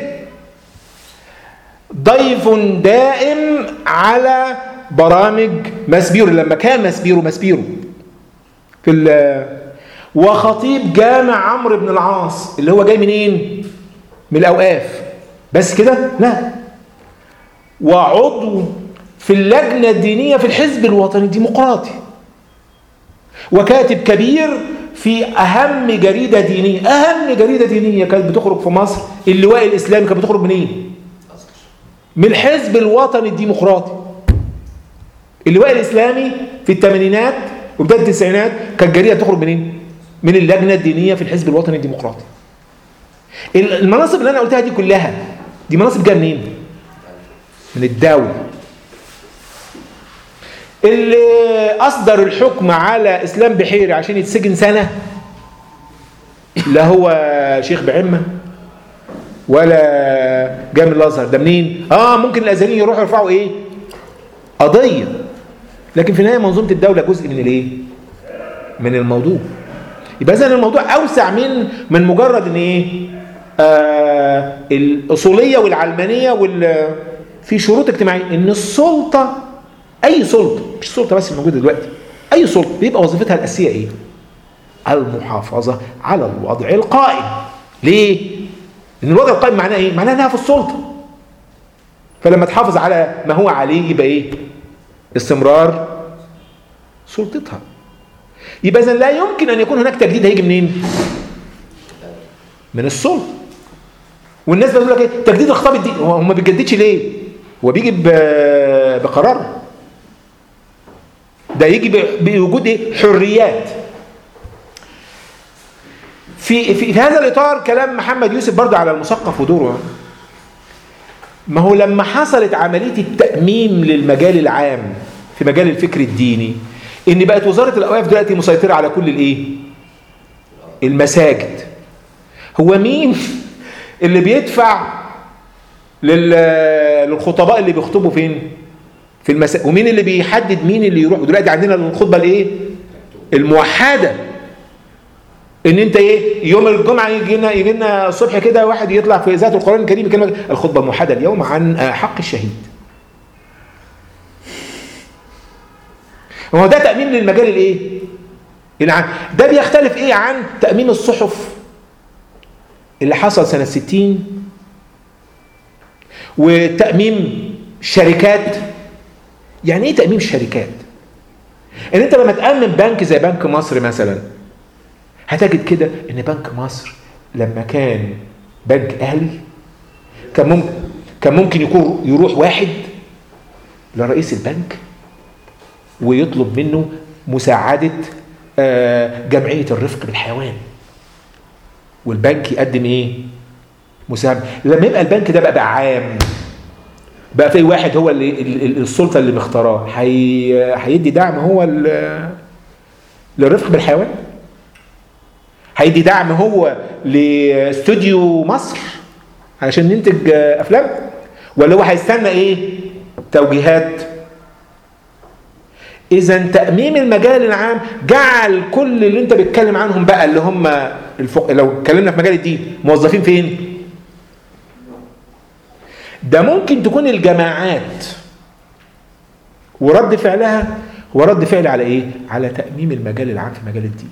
ضيف دائم على برامج ماسبيرو لما كان ماسبيرو ماسبيرو في ال- وخطيب جامع عمرو بن العاص اللي هو جاي منين من الاوقاف بس كده لا وعضو في اللجنه الدينيه في الحزب الوطني الديمقراطي وكاتب كبير في اهم جريده دينيه اهم جريده دينيه كانت بتخرج في مصر اللواء الاسلامي كانت بتخرج منين من الحزب الوطني الديمقراطي اللواء الاسلامي في الثمانينات وبدايه التسعينات كانت جريده تخرج منين من اللجنه الدينيه في الحزب الوطني الديمقراطي المناصب اللي انا قلتها دي كلها دي مناصب جايه منين من الدوله اللي اصدر الحكم على اسلام بحيري عشان يتسجن سنه لا هو شيخ بعمه ولا جامع الازهر ده منين اه ممكن الازهريين يروحوا يرفعوا ايه قضيه لكن في النهايه منظومه الدوله جزء من الايه من الموضوع يبقى اذا الموضوع اوسع من من مجرد ان ايه آه الاصوليه والعلمانيه وال في شروط اجتماعيه ان السلطه اي سلطه مش السلطه بس الموجوده دلوقتي اي سلطه بيبقى وظيفتها الاساسيه ايه المحافظه على الوضع القائم ليه ان الوضع القائم معناه ايه معناه انها في السلطه فلما تحافظ على ما هو عليه يبقى ايه استمرار سلطتها يبقى اذا لا يمكن ان يكون هناك تجديد هيجي منين من السلطه والناس بتقول لك ايه تجديد الخطاب الديني هو ما بيجددش ليه هو بيجي بقرار ده يجي بوجود ايه حريات في, في في هذا الاطار كلام محمد يوسف برضه على المثقف ودوره ما هو لما حصلت عمليه التاميم للمجال العام في مجال الفكر الديني ان بقت وزاره الاوقاف دلوقتي مسيطره على كل الايه المساجد هو مين اللي بيدفع للخطباء اللي بيخطبوا فين في المساجد ومين اللي بيحدد مين اللي يروح دلوقتي عندنا الخطبه الايه الموحده ان انت ايه يوم الجمعه يجي لنا يجي لنا الصبح كده واحد يطلع في ذات القران الكريم كلمه الخطبه الموحده اليوم عن حق الشهيد هو ده تامين للمجال الايه العام ده بيختلف ايه عن تامين الصحف اللي حصل سنه 60 وتاميم شركات يعني ايه تاميم شركات ان انت لما تامن بنك زي بنك مصر مثلا هتجد كده ان بنك مصر لما كان بنك اهلي كان ممكن كان ممكن يكون يروح واحد لرئيس البنك ويطلب منه مساعدة جمعية الرفق بالحيوان والبنك يقدم ايه مساهمة لما يبقى البنك ده بقى, بقى عام بقى في واحد هو اللي السلطة اللي مختاراه هيدي دعم هو للرفق بالحيوان هيدي دعم هو لاستوديو مصر علشان ننتج افلام ولا هو هيستنى ايه توجيهات اذا تاميم المجال العام جعل كل اللي انت بتتكلم عنهم بقى اللي هم الفق... لو اتكلمنا في مجال الدين موظفين فين ده ممكن تكون الجماعات ورد فعلها هو رد فعل على ايه على تاميم المجال العام في مجال الدين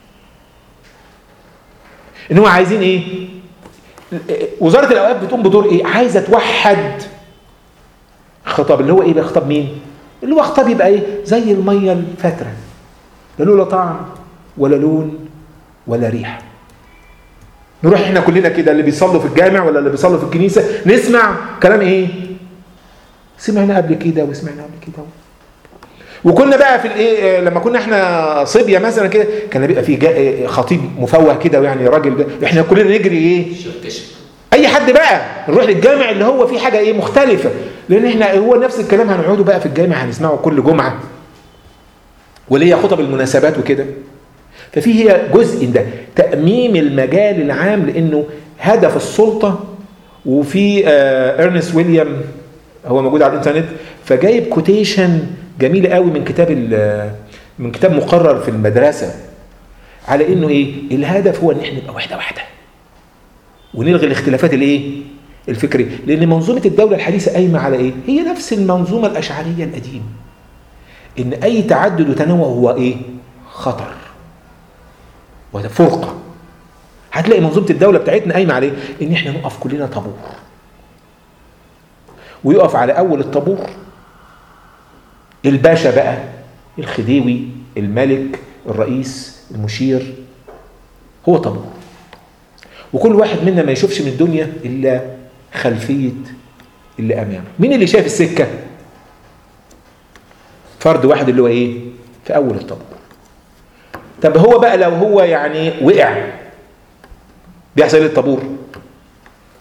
ان هو عايزين ايه وزاره الاوقاف بتقوم بدور ايه عايزه توحد خطاب اللي هو ايه بقى خطاب مين اللي هو خطاب يبقى ايه زي الميه الفاتره لا له لا طعم ولا لون ولا ريحه نروح احنا كلنا كده اللي بيصلوا في الجامع ولا اللي بيصلوا في الكنيسه نسمع كلام ايه سمعنا قبل كده وسمعنا قبل كده وكنا بقى في الايه لما كنا احنا صبيه مثلا كده كان بيبقى في خطيب مفوه كده يعني راجل ده احنا كلنا نجري ايه اي حد بقى نروح للجامع اللي هو فيه حاجه ايه مختلفه لان احنا هو نفس الكلام هنقعده بقى في الجامع هنسمعه كل جمعه واللي هي خطب المناسبات وكده ففي هي جزء ده تاميم المجال العام لانه هدف السلطه وفي آه ارنست ويليام هو موجود على الانترنت فجايب كوتيشن جميله قوي من كتاب من كتاب مقرر في المدرسه على انه ايه الهدف هو ان احنا نبقى واحده واحده ونلغي الاختلافات الايه الفكريه لان منظومه الدوله الحديثه قايمه على ايه هي نفس المنظومه الاشعريه القديمه ان اي تعدد وتنوع هو ايه خطر وفرقه هتلاقي منظومه الدوله بتاعتنا قايمه على ايه ان احنا نقف كلنا طابور ويقف على اول الطابور الباشا بقى الخديوي الملك الرئيس المشير هو طابور وكل واحد منا ما يشوفش من الدنيا الا خلفيه اللي امامه مين اللي شايف السكه فرد واحد اللي هو ايه في اول الطابور طب هو بقى لو هو يعني وقع بيحصل ايه الطابور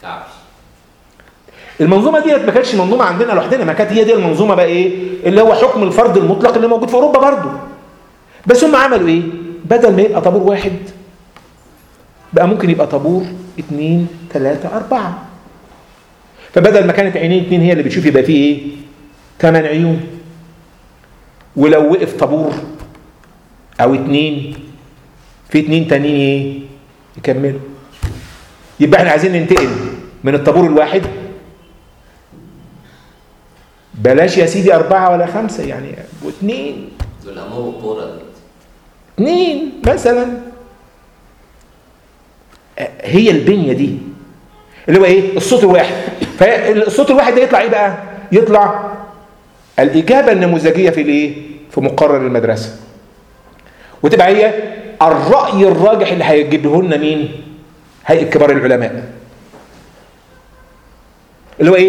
كعبش المنظومه ديت ما كانتش منظومه عندنا لوحدنا ما كانت هي دي المنظومه بقى ايه اللي هو حكم الفرد المطلق اللي موجود في اوروبا برضه بس هم عملوا ايه بدل ما يبقى طابور واحد بقى ممكن يبقى طابور اتنين تلاتة أربعة فبدل ما كانت عينين اتنين هي اللي بتشوف يبقى فيه ايه تمن عيون ولو وقف طابور او اتنين في اتنين تانيين ايه يكملوا يبقى احنا عايزين ننتقل من الطابور الواحد بلاش يا سيدي أربعة ولا خمسة يعني واثنين دول امور الكوره دي اثنين مثلا آه، هي البنية دي اللي هو ايه الصوت الواحد فالصوت الواحد ده يطلع ايه بقى يطلع الإجابة النموذجية في الايه في مقرر المدرسة وتبقى هي الرأي الراجح اللي هيجيبه لنا مين هيئة كبار العلماء اللي هو ايه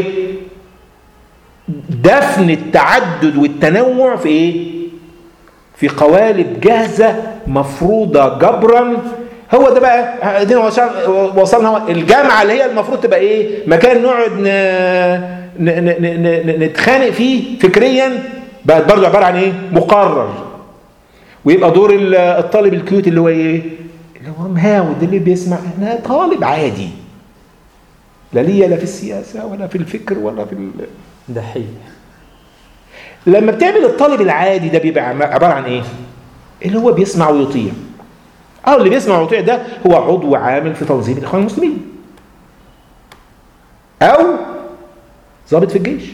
دفن التعدد والتنوع في ايه في قوالب جاهزة مفروضة جبرا هو ده بقى ادينا وصل- وصلنا الجامعة اللي هي المفروض تبقى ايه مكان نقعد ن... ن... ن... ن... ن... نتخانق فيه فكريا بقت برضه عبارة عن ايه مقرر ويبقى دور ال- الطالب الكيوت اللي هو ايه اللي هو مهاود اللي بيسمع انا طالب عادي لا ليا لا في السياسة ولا في الفكر ولا في ال... دحيح لما بتعمل الطالب العادي ده بيبقى عم- عبارة عن ايه اللي هو بيسمع ويطيع اه اللي بيسمع ويطيع ده هو عضو عامل في تنظيم الاخوان المسلمين او ضابط في الجيش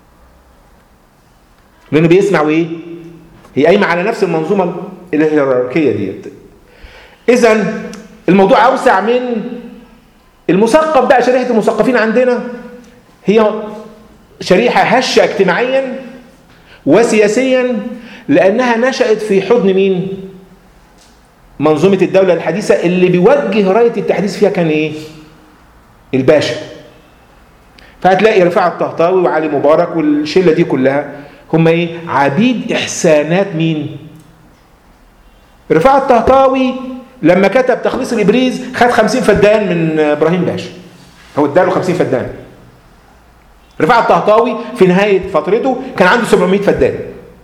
لانه بيسمع وايه هي قايمه على نفس المنظومه الهيراركيه ديت اذا الموضوع اوسع من المثقف بقى شريحه المثقفين عندنا هي شريحه هشه اجتماعيا وسياسيا لانها نشات في حضن مين منظومه الدوله الحديثه اللي بيوجه رايه التحديث فيها كان ايه الباشا فهتلاقي رفاعة الطهطاوي وعلي مبارك والشله دي كلها هم ايه عبيد احسانات مين رفاعة الطهطاوي لما كتب تخليص الابريز خد 50 فدان من ابراهيم باشا هو اداله 50 فدان رفاعة الطهطاوي في نهاية فترته كان عنده 700 فدان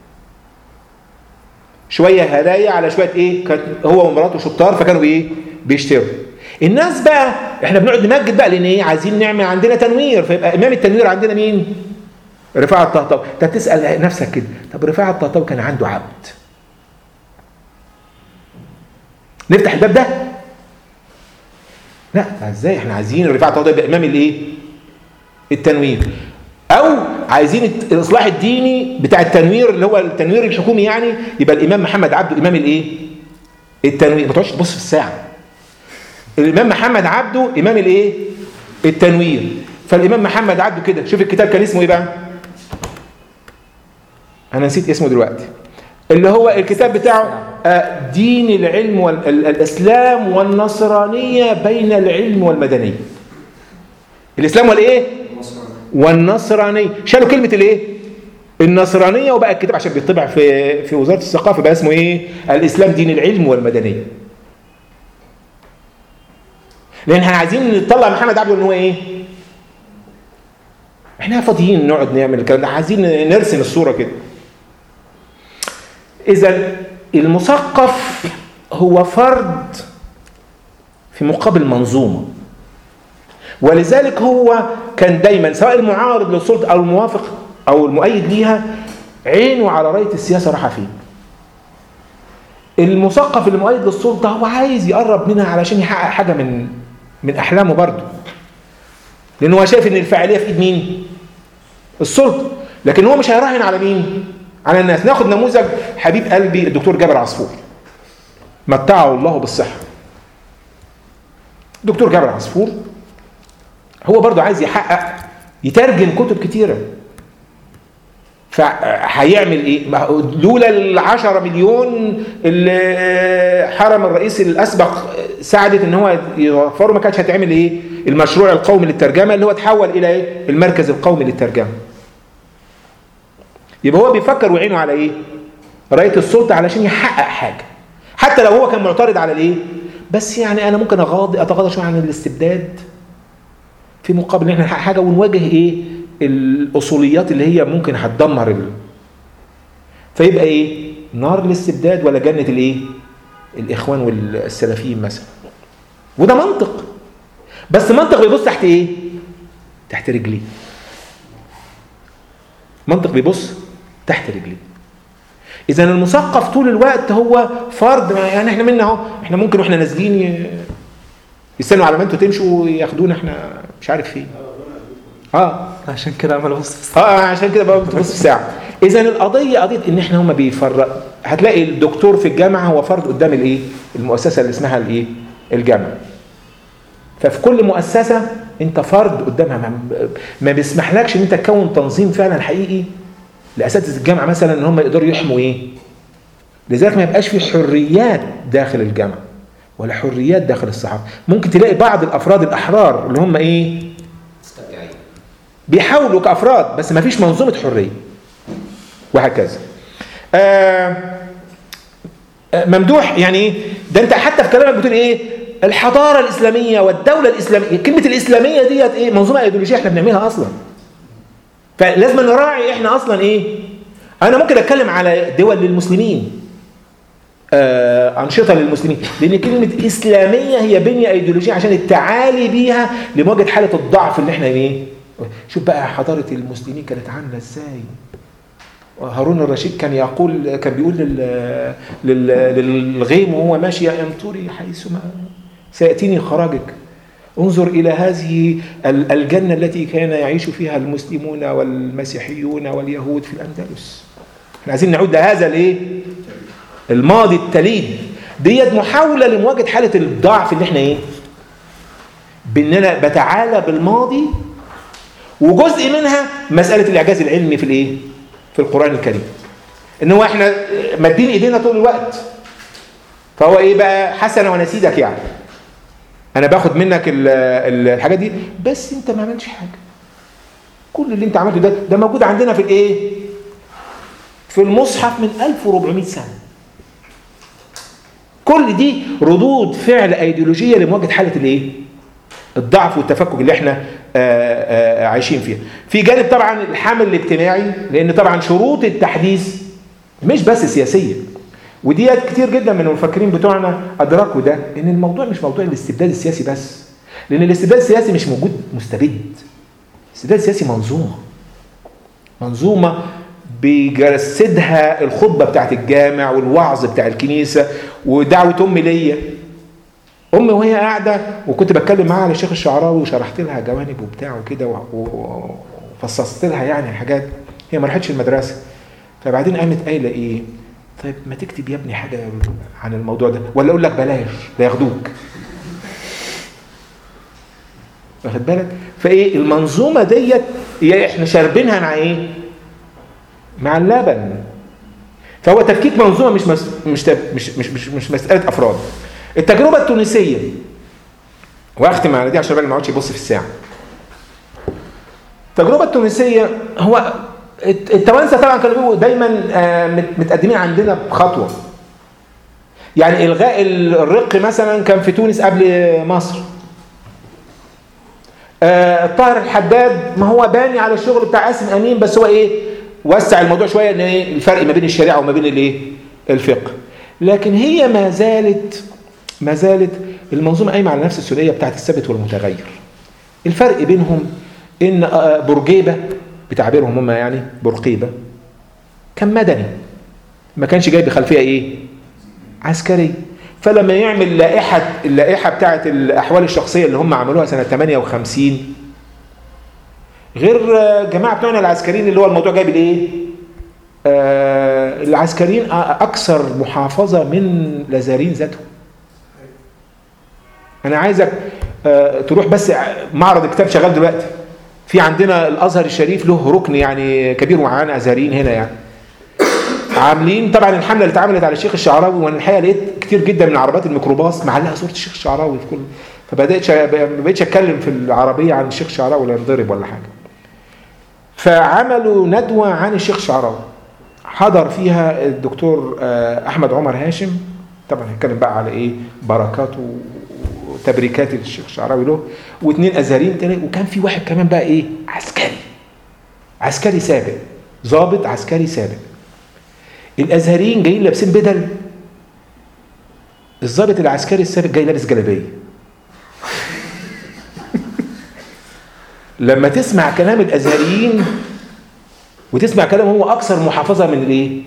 شوية هدايا على شوية ايه كان هو ومراته شطار فكانوا ايه بيشتروا الناس بقى احنا بنقعد نمجد بقى لان ايه عايزين نعمل عندنا تنوير فيبقى امام التنوير عندنا مين رفاعة الطهطاوي انت تسأل نفسك كده طب رفاعة الطهطاوي كان عنده عبد نفتح الباب ده لا ازاي احنا عايزين رفاعة الطهطاوي يبقى امام الايه التنوير او عايزين الت- الاصلاح الديني بتاع التنوير اللي هو التنوير الحكومي يعني يبقى الامام محمد عبده امام الايه التنوير ما تقعدش تبص في الساعه الامام محمد عبده امام الايه التنوير فالامام محمد عبده كده شوف الكتاب كان اسمه ايه بقى انا نسيت اسمه دلوقتي اللي هو الكتاب بتاعه آه، دين العلم والاسلام والنصرانيه بين العلم والمدنيه الاسلام والايه والنصرانيه شالوا كلمه الايه النصرانيه وبقى الكتاب عشان بيطبع في في وزاره الثقافه بقى اسمه ايه الاسلام دين العلم والمدنيه لان احنا عايزين نطلع محمد عبده ان هو ايه احنا فاضيين نقعد نعمل الكلام ده عايزين نرسم الصوره كده اذا المثقف هو فرد في مقابل منظومه ولذلك هو كان دايما سواء المعارض للسلطه او الموافق او المؤيد ليها عينه على رايه السياسه رايحه فين المثقف اللي مؤيد للسلطه هو عايز يقرب منها علشان يحقق حاجه من من احلامه برضه لان هو شايف ان الفاعليه في ايد مين السلطه لكن هو مش هيراهن على مين على الناس ناخد نموذج حبيب قلبي الدكتور جابر عصفور متعه الله بالصحه دكتور جابر عصفور هو برضه عايز يحقق يترجم كتب كتيره فهيعمل ايه؟ ما هو لولا العشرة مليون اللي حرم الرئيس الاسبق ساعدت ان هو يوفروا ما كانتش هتعمل ايه؟ المشروع القومي للترجمه اللي هو تحول الى ايه؟ المركز القومي للترجمه. يبقى هو بيفكر وعينه على ايه؟ رايه السلطه علشان يحقق حاجه. حتى لو هو كان معترض على الايه؟ بس يعني انا ممكن اغاضي اتغاضى شويه عن الاستبداد في في مقابل ان احنا نحقق حاجه ونواجه ايه الاصوليات اللي هي ممكن هتدمر ال... فيبقى ايه نار الاستبداد ولا جنه الايه الاخوان والسلفيين مثلا وده منطق بس منطق بيبص تحت ايه تحت رجليه منطق بيبص تحت رجليه اذا المثقف طول الوقت هو فرد ما- يعني احنا منا اهو احنا ممكن واحنا نازلين ي- يستنوا على ما انتوا تمشوا وياخدونا احنا مش عارف فين اه عشان كده عمل وصف اه عشان كده بقى بتبص في ساعه اذا القضيه قضيه ان احنا هم بيفرق هتلاقي الدكتور في الجامعه هو فرد قدام الايه المؤسسه اللي اسمها الايه الجامعه ففي كل مؤسسه انت فرد قدامها ما, ما بيسمحلكش ان انت تكون تنظيم فعلا حقيقي لاساتذه الجامعه مثلا ان هم يقدروا يحموا ايه لذلك ما يبقاش في حريات داخل الجامعه ولا حريات داخل الصحافه ممكن تلاقي بعض الافراد الاحرار اللي هم ايه مستمتعين بيحاولوا كافراد بس ما فيش منظومه حريه وهكذا آه آه، ممدوح يعني ايه ده انت حتى في كلامك بتقول ايه الحضاره الاسلاميه والدوله الاسلاميه كلمه الاسلاميه ديت ايه منظومه ايديولوجيه احنا بنعملها اصلا فلازم نراعي احنا اصلا ايه انا ممكن اتكلم على دول للمسلمين آه، أنشطة للمسلمين لأن كلمة إسلامية هي بنية أيديولوجية عشان التعالي بيها لمواجهة حالة الضعف اللي احنا ايه شوف بقى حضارة المسلمين كانت عاملة ازاي هارون الرشيد كان يقول كان بيقول لل لل للغيم وهو ماشي يا امطري حيثما سيأتيني خراجك انظر إلى هذه ال- الجنة التي كان يعيش فيها المسلمون والمسيحيون واليهود في الأندلس احنا عايزين نعود لهذا الايه الماضي التليد ديت محاولة لمواجهة حالة الضعف اللي احنا ايه باننا بتعالى بالماضي وجزء منها مسألة الإعجاز العلمي في الايه في القرآن الكريم ان هو احنا مادين ايدينا طول الوقت فهو ايه بقى حسن ونسيدك يعني انا باخد منك ال- ال- الحاجات دي بس انت ما عملتش حاجة كل اللي انت عملته ده ده موجود عندنا في الايه في المصحف من 1400 سنة كل دي ردود فعل ايديولوجيه لمواجهه حاله الايه الضعف والتفكك اللي احنا آآ آآ عايشين فيها في جانب طبعا الحمل الاجتماعي لان طبعا شروط التحديث مش بس سياسيه وديت كتير جدا من المفكرين بتوعنا ادركوا ده ان الموضوع مش موضوع الاستبداد السياسي بس لان الاستبداد السياسي مش موجود مستبد الاستبداد السياسي منظومه منظومه بيجسدها الخطبه بتاعت الجامع والوعظ بتاع الكنيسه ودعوه امي ليا امي وهي قاعده وكنت بتكلم معاها على الشيخ الشعراوي وشرحت لها جوانب وبتاع وكده و- و- وفصصت لها يعني حاجات هي ما راحتش المدرسه فبعدين قامت قايله ايه طيب ما تكتب يا ابني حاجه عن الموضوع ده ولا اقول لك بلاش لا ياخدوك واخد بالك فايه المنظومه ديت هي احنا شاربينها مع ايه مع اللبن فهو تفكيك منظومه مش مس... مش, تف... مش مش مش مش مساله افراد التجربه التونسيه واختم على دي عشان الراجل ما يقعدش يبص في الساعه التجربه التونسيه هو الت- التوانسه طبعا كانوا بيبقوا دايما آه، مت- متقدمين عندنا بخطوه يعني الغاء الرق مثلا كان في تونس قبل مصر آه، الطاهر الحداد ما هو باني على الشغل بتاع قاسم امين بس هو ايه وسع الموضوع شويه ان ايه الفرق ما بين الشريعه وما بين الايه الفقه لكن هي ما زالت ما زالت المنظومه قايمه على نفس السوريه بتاعت الثابت والمتغير الفرق بينهم ان آه، برجيبه بتعبيرهم هم يعني برقيبه كان مدني ما كانش جاي بخلفيه ايه عسكري فلما يعمل لائحه اللائحه بتاعت الاحوال الشخصيه اللي هم عملوها سنه 58 غير آه، جماعه بتوعنا العسكريين اللي هو الموضوع جايب الايه آه العسكريين أ- اكثر محافظه من لازارين ذاتهم انا عايزك آه تروح بس ع- معرض الكتاب شغال دلوقتي في عندنا الازهر الشريف له ركن يعني كبير ومعانا ازهريين هنا يعني عاملين طبعا الحمله اللي اتعملت على الشيخ الشعراوي وانا الحقيقه لقيت كتير جدا من عربات الميكروباص معلقه صوره الشيخ الشعراوي في كل فبدات ما بقتش اتكلم في العربيه عن الشيخ الشعراوي ولا ينضرب ولا حاجه فعملوا ندوه عن الشيخ الشعراوي حضر فيها الدكتور آه، احمد عمر هاشم طبعا هنتكلم بقى على ايه بركاته وتبريكات الشيخ الشعراوي له واثنين ازهريين تاني وكان في واحد كمان بقى ايه عسكري عسكري سابق ضابط عسكري سابق الازهريين جايين لابسين بدل الضابط العسكري السابق جاي لابس جلابيه لما تسمع كلام الازهريين وتسمع كلام هو اكثر محافظه من الايه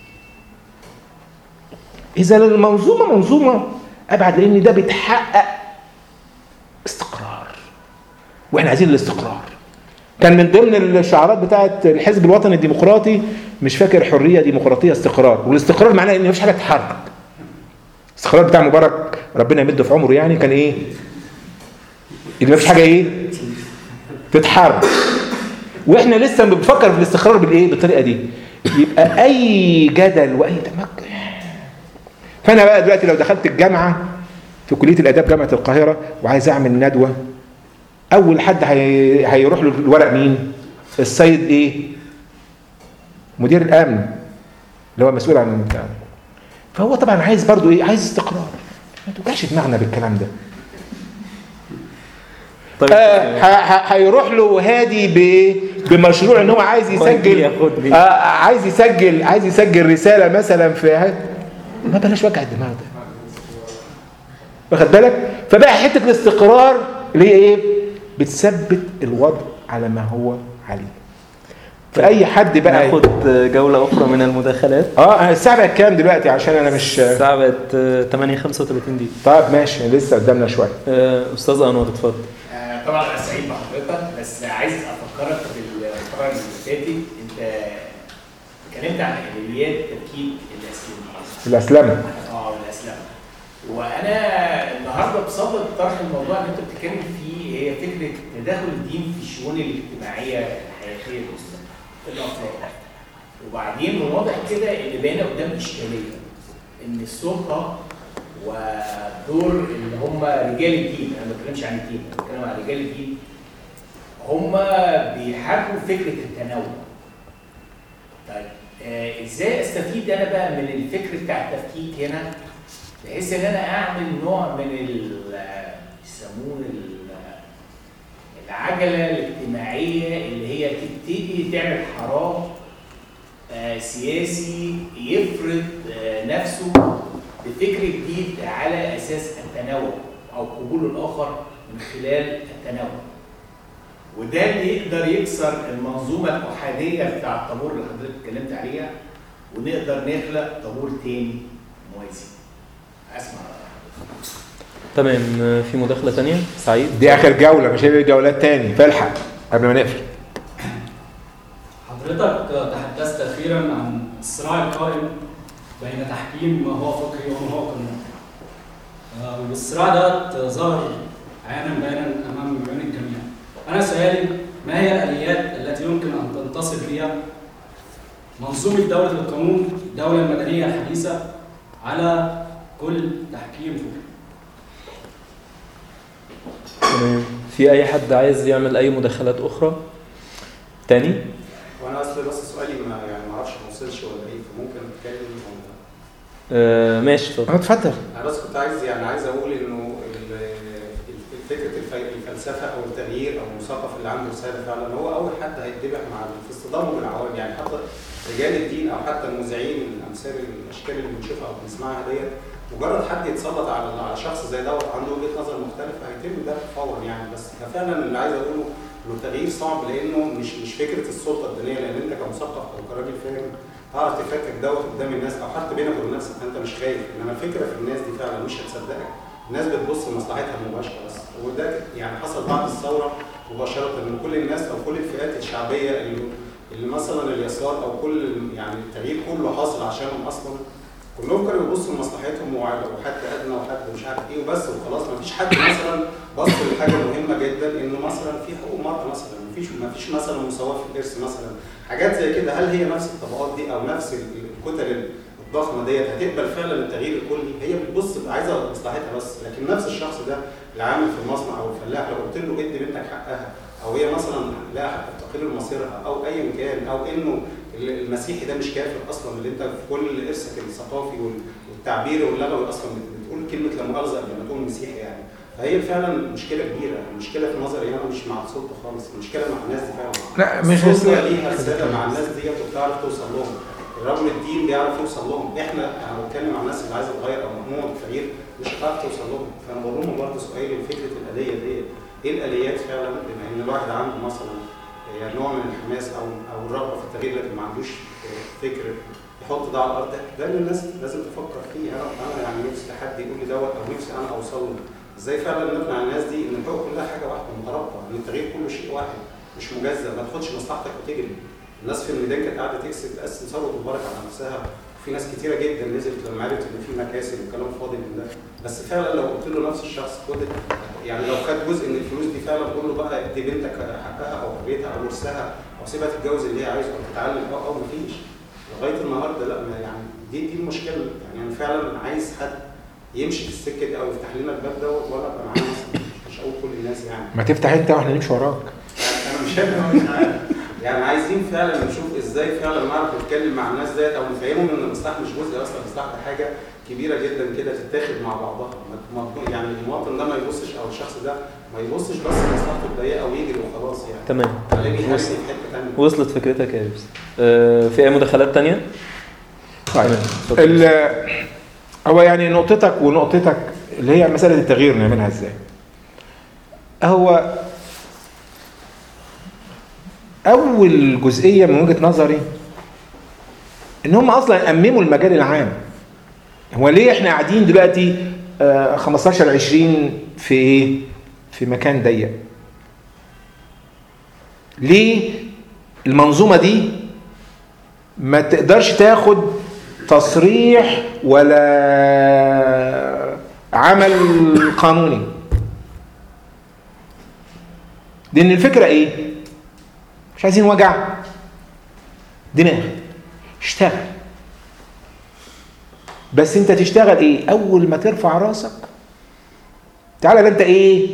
اذا المنظومه منظومه ابعد لان ده بتحقق استقرار واحنا عايزين الاستقرار كان من ضمن الشعارات بتاعه الحزب الوطني الديمقراطي مش فاكر حريه ديمقراطيه استقرار والاستقرار معناه ان مفيش حاجه تتحرك الاستقرار بتاع مبارك ربنا يمده في عمره يعني كان ايه ان مفيش حاجه ايه تتحرك واحنا لسه بنفكر في الاستقرار بالايه بالطريقه دي يبقى اي جدل واي تمك فانا بقى دلوقتي لو دخلت الجامعه في كليه الاداب جامعه القاهره وعايز اعمل ندوه اول حد هي... هيروح له الورق مين السيد ايه مدير الامن اللي هو مسؤول عن البتاع فهو طبعا عايز برضو ايه عايز استقرار ما توجعش دماغنا بالكلام ده طيب آه، ه- ه- هيروح له هادي ب- بمشروع ان هو عايز يسجل ياخدني. آه، عايز يسجل عايز يسجل رساله مثلا في ه- ما بلاش وجع الدماغ ده واخد بالك فبقى حته الاستقرار اللي هي ايه بتثبت الوضع على ما هو عليه فاي حد بقى ناخد جولة أخرى من المداخلات اه الساعه بقت كام دلوقتي عشان انا مش الساعة بقت 8 35 دقيقة طيب ماشي لسه قدامنا شويه آه، أستاذ أنور اتفضل آه، طبعا انا سعيد بحضرتك بس عايز افكرك بالمره اللي فاتت انت اتكلمت عن اليات تركيب الاسلاميين الاسلامه اه والاسلام وانا النهارده بصدد طرح الموضوع اللي انت بتتكلم فيه هي فكره تداخل الدين في الشؤون الاجتماعيه الحياتيه للمسلمين الافراد وبعدين واضح كده ان بقينا قدام اشكاليه ان السلطه ودور اللي هم رجال الدين انا ما بتكلمش عن الدين انا بتكلم عن رجال الدين هم بيحاربوا فكره التنوع طيب آه ازاي استفيد انا بقى من الفكر بتاع التفكيك هنا بحيث ان انا اعمل نوع من ال يسموه ال- العجله الاجتماعيه اللي هي تبتدي تعمل حراك آه، سياسي يفرض آه، نفسه بفكر جديد على اساس التنوع او قبول الاخر من خلال التنوع وده اللي يقدر يكسر المنظومه الاحاديه بتاع الطابور اللي حضرتك اتكلمت عليها ونقدر نخلق طابور تاني موازي اسمع رأيك. تمام آه، في مداخلة تانية سعيد دي اخر جوله مش هيبقى جولات تاني فالحق قبل ما نقفل حضرتك تحدثت أخيرا عن الصراع القائم بين تحكيم ما هو فقهي وما هو قانوني. آه، والصراع ده ظهر عيانا بيانا أمام عيون الجميع. أنا سؤالي ما هي الآليات التي يمكن أن تنتصر بها منظومة دولة القانون الدولة المدنية الحديثة على كل تحكيم فقهي؟ تمام في أي حد عايز يعمل أي مداخلات أخرى تاني وانا اصل بس سؤالي ما يعني ما اعرفش ما وصلش ولا ايه فممكن اتكلم ولا آه، ماشي اتفضل اه اتفضل انا بس كنت عايز يعني عايز اقول انه ال- ال- فكره الف- الفلسفه او التغيير او المثقف اللي عنده رساله فعلا هو اول حد هيتبع مع في اصطدامه بالعوام يعني حتى رجال الدين او حتى المذيعين الامثال الاشكال اللي بنشوفها او بنسمعها ديت مجرد حد يتسلط على على شخص زي دوت عنده وجهه نظر مختلفه هيتم ده فورا يعني بس ففعلا اللي عايز اقوله انه التغيير صعب لانه مش مش فكره السلطه الدينيه لان انت كمثقف او كراجل فاهم تعرف تفكك دوت قدام الناس او حتى بينك وبين نفسك انت مش خايف انما الفكره في الناس دي فعلا مش هتصدقك الناس بتبص لمصلحتها المباشره بس وده يعني حصل بعد الثوره مباشره ان كل الناس او كل الفئات الشعبيه اللي, اللي مثلا اليسار او كل يعني التغيير كله حاصل عشانهم اصلا كلهم كانوا بيبصوا لمصلحتهم وع- وحد ادنى وحد مش عارف ايه وبس وخلاص ما فيش حد مثلا بص لحاجه مهمه جدا انه مثلا في حقوق مرأة مثلا ما فيش ما فيش مثلا مساواه في الارث مثلا حاجات زي كده هل هي نفس الطبقات دي او نفس الكتل الضخمه ديت هتقبل فعلا التغيير الكلي هي بتبص عايزه مصلحتها بس لكن نفس الشخص ده اللي عامل في المصنع او الفلاح لو قلت له ادي بنتك حقها او هي مثلا لا حق تقل مصيرها او ايا كان او انه المسيحي ده مش كافر اصلا اللي انت في كل ارثك الثقافي وال- والتعبيري واللغوي اصلا بتقول كلمه لا مؤاخذه قبل ما تقول مسيحي يعني فهي فعلا مشكله كبيره المشكله في نظري انا مش مع السلطه خالص المشكله مع الناس دي فعلا لا مش السلطه بس- ليها رساله مع الناس ديت وبتعرف توصل لهم رغم الدين بيعرف يوصل لهم احنا انا بتكلم عن الناس اللي عايزه تغير او مهمومه بالتغيير مش هتعرف توصل لهم فانا بقول لهم برضه سؤالي فكره الاليه ديت ايه الاليات فعلا بما ان الواحد عنده مثلا يعني نوع من الحماس او او الرغبه في التغيير لكن ما عندوش آه، فكر يحط ده على الارض ده ده اللي الناس لازم تفكر فيه انا انا يعني نفسي حد يقول لي دوت او نفسي انا اوصل له ازاي فعلا نقنع الناس دي ان الحقوق كلها حاجه واحده مترابطه ان التغيير كله شيء واحد مش مجزء ما تاخدش مصلحتك وتجري الناس في الميدان كانت قاعده تكسب تقسم ثروه مبارك على نفسها في ناس كتيره جدا نزلت لما عرفت ان في مكاسب وكلام فاضي من ده بس فعلا لو قلت له نفس الشخص خد يعني لو خد جزء من الفلوس دي فعلا قول له بقى ادي بنتك حقها او حريتها او ورثها او سيبها تتجوز اللي هي عايزه او تتعلم او او مفيش لغايه النهارده لا ما يعني دي دي المشكله يعني انا فعلا عايز حد يمشي في السكه دي او يفتح لنا الباب دوت وانا ابقى معاه مثلا مش هقول كل الناس يعني ما تفتح انت واحنا نمشي وراك يعني انا مش فاهم مش عارف يعني عايزين فعلا نشوف ازاي فعلا نعرف نتكلم مع الناس ديت او نفهمهم ان المصلحه مش جزء اصلا المصلحه دي حاجه كبيره جدا كده تتاخد مع بعضها ما- ما- يعني المواطن ده ما يبصش او الشخص ده ما يبصش بس لمصلحته الضيقه او يجري وخلاص يعني تمام عليه بيهرسني وص- في حته ثانيه وصلت فكرتك يا يوسف آه، في اي مداخلات تانية؟ طيب تمام، اتفضل. ال- هو يعني نقطتك ونقطتك اللي هي مسألة التغيير نعملها ازاي هو أول جزئية من وجهة نظري إن هم أصلا أمموا المجال العام هو ليه إحنا قاعدين دلوقتي آه، 15 20 في إيه؟ في مكان ضيق ليه المنظومة دي ما تقدرش تاخد تصريح ولا عمل قانوني لان الفكره ايه مش عايزين وجع دماغ اشتغل بس انت تشتغل ايه اول ما ترفع راسك تعالى ده انت ايه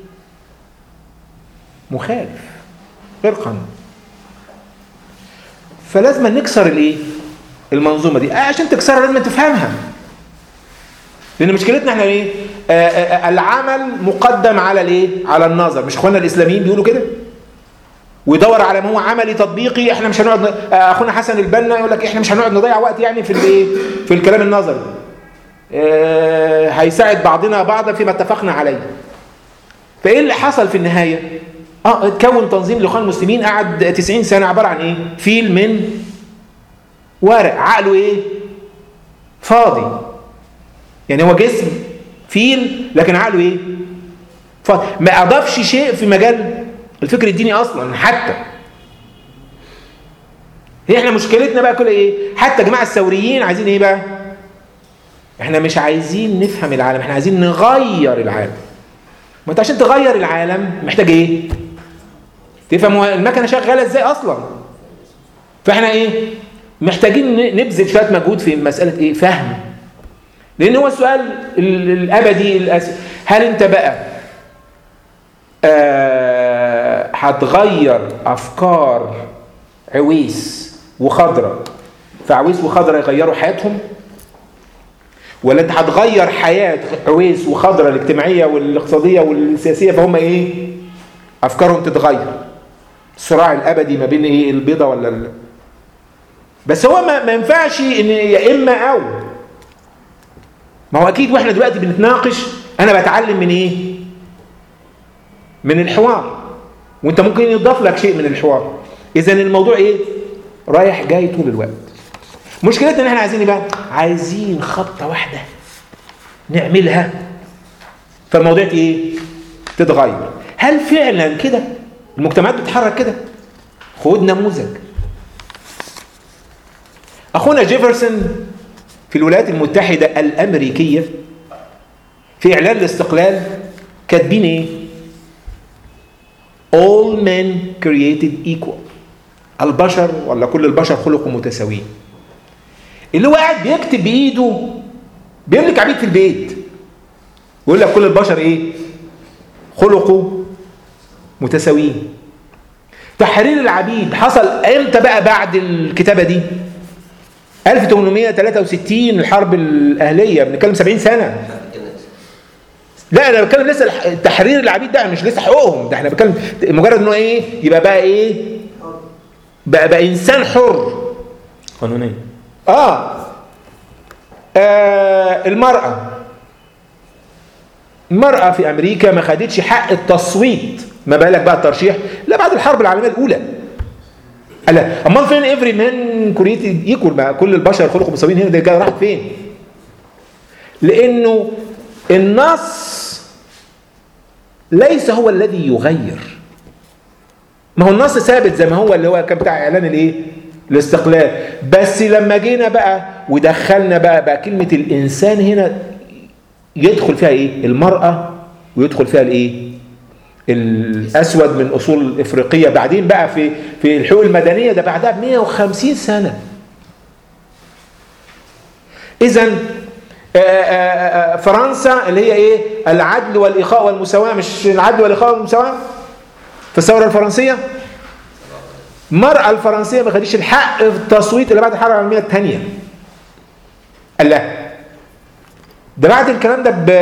مخالف غير قانوني فلازم نكسر الايه المنظومه دي آه عشان تكسرها لازم تفهمها لان مشكلتنا احنا ايه آه آه العمل مقدم على الايه على النظر مش اخواننا الاسلاميين بيقولوا كده ويدور على ما هو عملي تطبيقي احنا مش هنقعد ن- آه اخونا حسن البنا يقول لك احنا مش هنقعد نضيع وقت يعني في الايه في الكلام النظري آه هيساعد بعضنا بعضا فيما اتفقنا عليه فايه اللي حصل في النهايه اه اتكون تنظيم الاخوان المسلمين قعد 90 سنه عباره عن ايه فيل من ورق عقله ايه فاضي يعني هو جسم فيل لكن عقله ايه فاضي ما اضافش شيء في مجال الفكر الديني اصلا حتى هي احنا مشكلتنا بقى كل ايه حتى جماعه الثوريين عايزين ايه بقى احنا مش عايزين نفهم العالم احنا عايزين نغير العالم ما انت عشان تغير العالم محتاج ايه تفهم هو المكنه شغاله ازاي اصلا فاحنا ايه محتاجين ن- نبذل شويه مجهود في مساله ايه فهم لان هو السؤال ال- الابدي الأس... هل انت بقى آه، هتغير افكار عويس وخضره فعويس وخضره يغيروا حياتهم ولا انت هتغير حياه عويس وخضره الاجتماعيه والاقتصاديه والسياسيه فهم ايه افكارهم تتغير الصراع الابدي ما بين ايه البيضه ولا ال... بس هو ما, ما ينفعش ان يا اما او ما هو اكيد واحنا دلوقتي بنتناقش انا بتعلم من ايه من الحوار وانت ممكن يضاف لك شيء من الحوار اذا الموضوع ايه رايح جاي طول الوقت مشكلتنا ان احنا عايزين ايه بقى عايزين خبطه واحده نعملها فالموضوع ايه تتغير هل فعلا كده المجتمعات بتتحرك كده خد نموذج اخونا جيفرسون في الولايات المتحده الامريكيه في اعلان الاستقلال كاتبين ايه all men created equal البشر ولا كل البشر خلقوا متساويين اللي هو قاعد بيكتب بايده بيملك عبيد في البيت ويقول لك كل البشر ايه خلقوا متساويين تحرير العبيد حصل امتى بقى بعد الكتابه دي 1863 الحرب الاهليه بنتكلم 70 سنه لا انا بتكلم لسه الح- تحرير العبيد ده مش لسه حقوقهم ده احنا بنتكلم مجرد انه ايه يبقى بقى ايه بقى, بقى انسان حر قانونيا آه. آه المرأة المرأة في أمريكا ما خدتش حق التصويت ما بالك بقى الترشيح لا بعد الحرب العالمية الأولى ألا أمال فين إفري مان كوريتي يكل بقى كل البشر خلقوا مساويين هنا ده جاي راحت فين؟ لأنه النص ليس هو الذي يغير ما هو النص ثابت زي ما هو اللي هو كان بتاع اعلان الايه الاستقلال بس لما جينا بقى ودخلنا بقى بقى كلمه الانسان هنا يدخل فيها ايه المراه ويدخل فيها الايه الاسود من اصول افريقيه بعدين بقى في في الحقوق المدنيه ده بعدها ب 150 سنه اذا فرنسا اللي هي ايه العدل والاخاء والمساواه مش العدل والاخاء والمساواه في الثوره الفرنسيه المرأة الفرنسية ما خدتش الحق في التصويت اللي بعد الحرب العالمية الثانية. قال لا ده بعد الكلام ده ب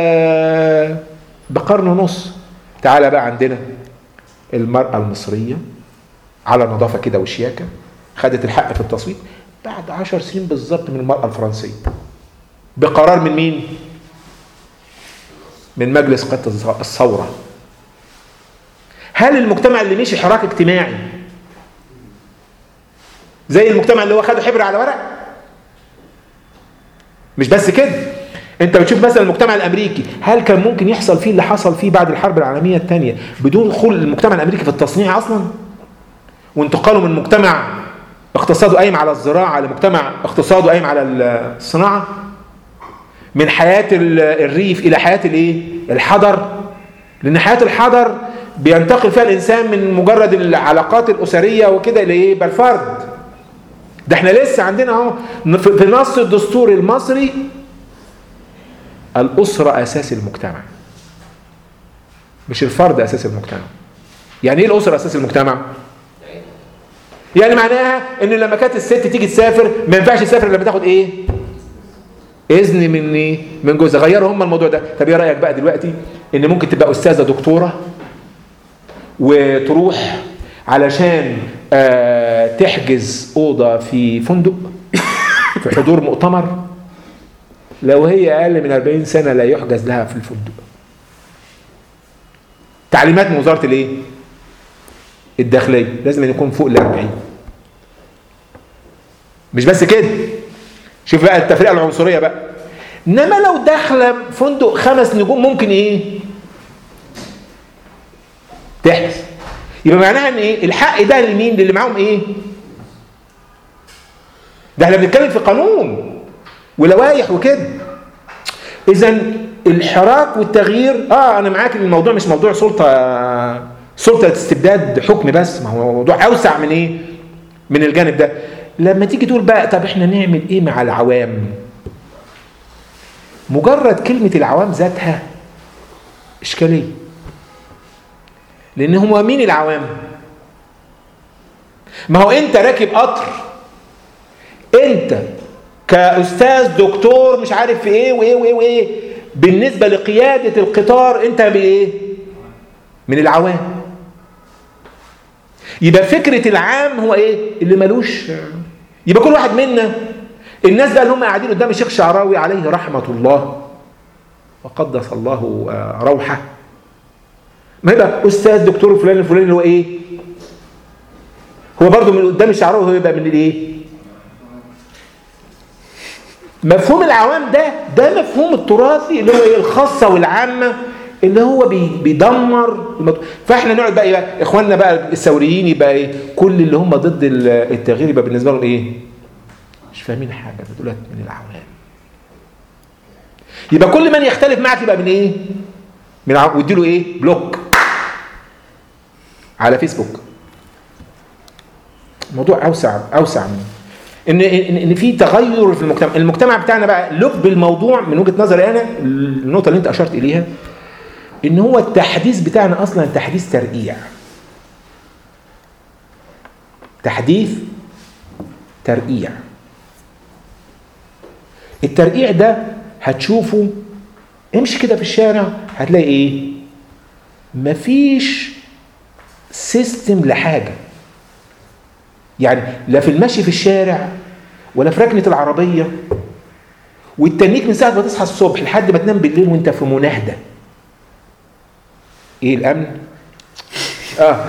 بقرن ونص. تعالى بقى عندنا المرأة المصرية على نظافة كده وشياكة خدت الحق في التصويت بعد عشر سنين بالظبط من المرأة الفرنسية. بقرار من مين؟ من مجلس قادة الثورة. هل المجتمع اللي مشي حراك اجتماعي زي المجتمع اللي هو خده حبر على ورق مش بس كده انت بتشوف مثلا المجتمع الامريكي هل كان ممكن يحصل فيه اللي حصل فيه بعد الحرب العالميه الثانيه بدون دخول المجتمع الامريكي في التصنيع اصلا وانتقاله من مجتمع اقتصاده قايم على الزراعه لمجتمع اقتصاده قايم على الصناعه من حياه الريف الى حياه الايه الحضر لان حياه الحضر بينتقل فيها الانسان من مجرد العلاقات الاسريه وكده الى ايه بل فرد ده احنا لسه عندنا اهو في نص الدستور المصري الاسره اساس المجتمع مش الفرد اساس المجتمع يعني ايه الاسره اساس المجتمع يعني معناها ان لما كانت الست تيجي تسافر ما ينفعش تسافر لما تاخد ايه اذن من ايه من جوزها غيروا هم الموضوع ده طب ايه رايك بقى دلوقتي ان ممكن تبقى استاذه دكتوره وتروح علشان آه تحجز اوضه في فندق في حضور مؤتمر لو هي اقل من 40 سنه لا يحجز لها في الفندق تعليمات من وزاره الايه الداخليه لازم أن يكون فوق ال 40 مش بس كده شوف بقى التفرقه العنصريه بقى انما لو داخله فندق خمس نجوم ممكن ايه تحجز يبقى معناها ان ايه الحق ده لمين للي معاهم ايه ده احنا بنتكلم في قانون ولوائح وكده اذا الحراك والتغيير اه انا معاك ان الموضوع مش موضوع سلطه سلطه استبداد حكم بس ما هو موضوع اوسع من ايه من الجانب ده لما تيجي تقول بقى طب احنا نعمل ايه مع العوام مجرد كلمه العوام ذاتها اشكاليه لان هم مين العوام ما هو انت راكب قطر انت كاستاذ دكتور مش عارف في ايه وايه وايه وايه بالنسبه لقياده القطار انت بايه من العوام يبقى فكره العام هو ايه اللي ملوش يبقى كل واحد منا الناس بقى اللي هم قاعدين قدام الشيخ شعراوي عليه رحمه الله وقدس الله روحه ما يبقى استاذ دكتور فلان الفلاني اللي هو ايه هو برضه من قدام الشعراوي هو يبقى من الايه مفهوم العوام ده ده مفهوم التراثي اللي هو ايه الخاصه والعامه اللي هو بي بيدمر المط... فاحنا نقعد بقى ايه بقى اخواننا بقى الثوريين يبقى ايه كل اللي هم ضد التغيير يبقى بالنسبه لهم ايه مش فاهمين حاجه دولت من العوام يبقى كل من يختلف معك يبقى من ايه من عم... واديله ايه بلوك على فيسبوك الموضوع اوسع اوسع من ان ان, إن في تغير في المجتمع المجتمع بتاعنا بقى لب الموضوع من وجهه نظري انا النقطه اللي انت اشرت اليها ان هو التحديث بتاعنا اصلا تحديث ترقيع تحديث ترقيع الترقيع ده هتشوفه امشي كده في الشارع هتلاقي ايه مفيش سيستم لحاجه يعني لا في المشي في الشارع ولا في ركنه العربيه والتنيك من ساعه ما تصحى الصبح لحد ما تنام بالليل وانت في مناهده ايه الامن اه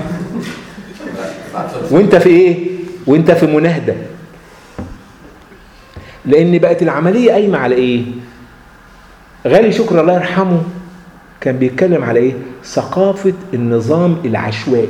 وانت في ايه وانت في مناهده لان بقت العمليه قايمه على ايه غالي شكر الله يرحمه كان بيتكلم على ايه ثقافه النظام العشوائي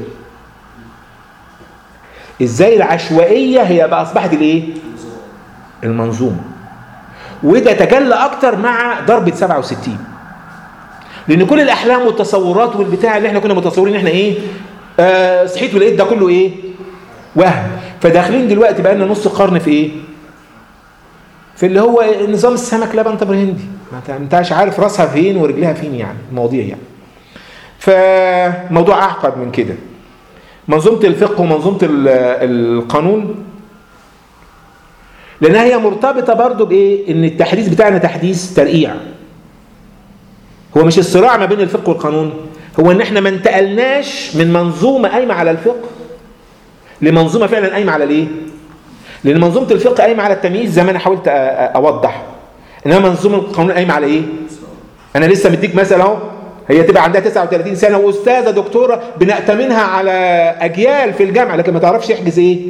ازاي العشوائيه هي بقى اصبحت الايه المنظومه وده تجلى اكتر مع ضربه 67 لان كل الاحلام والتصورات والبتاع اللي احنا كنا متصورين احنا ايه آه صحيت ولقيت ده كله ايه وهم فداخلين دلوقتي بقى لنا نص قرن في ايه في اللي هو نظام السمك لبن تمر هندي ما انتش عارف راسها فين ورجلها فين يعني المواضيع يعني فموضوع اعقد من كده منظومه الفقه ومنظومه القانون لانها هي مرتبطه برضو بايه ان التحديث بتاعنا تحديث ترقيع هو مش الصراع ما بين الفقه والقانون هو ان احنا ما انتقلناش من منظومه قايمه على الفقه لمنظومه فعلا قايمه على الايه لان منظومه الفقه قايمه على التمييز زي ما انا حاولت اوضح انما منظومه القانون قايمه على ايه انا لسه مديك مثل اهو هي تبقى عندها 39 سنه واستاذه دكتوره بنأتمنها على اجيال في الجامعه لكن ما تعرفش يحجز ايه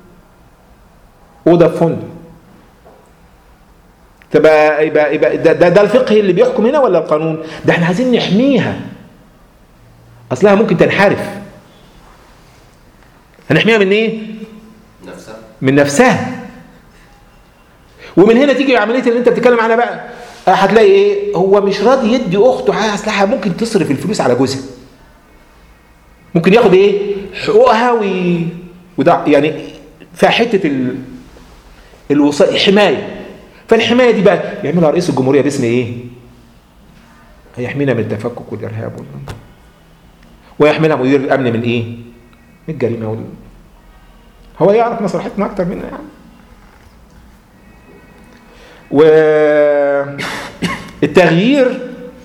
اوضه في فندق تبقى يبقى يبقى ده, ده, ده الفقه اللي بيحكم هنا ولا القانون ده احنا عايزين نحميها اصلها ممكن تنحرف هنحميها من ايه نفسها من نفسها ومن هنا تيجي عمليه اللي انت بتتكلم عنها بقى هتلاقي ايه هو مش راضي يدي اخته حاجه اصلها ممكن تصرف الفلوس على جوزها ممكن ياخد ايه حقوقها وي... وده يعني في حته ال... الوصاية حمايه فالحمايه دي بقى يعملها رئيس الجمهوريه باسم ايه هيحمينا من التفكك والارهاب وال... ويحملها مدير الامن من ايه من الجريمه وال... هو يعرف مصلحتنا اكتر منا يعني والتغيير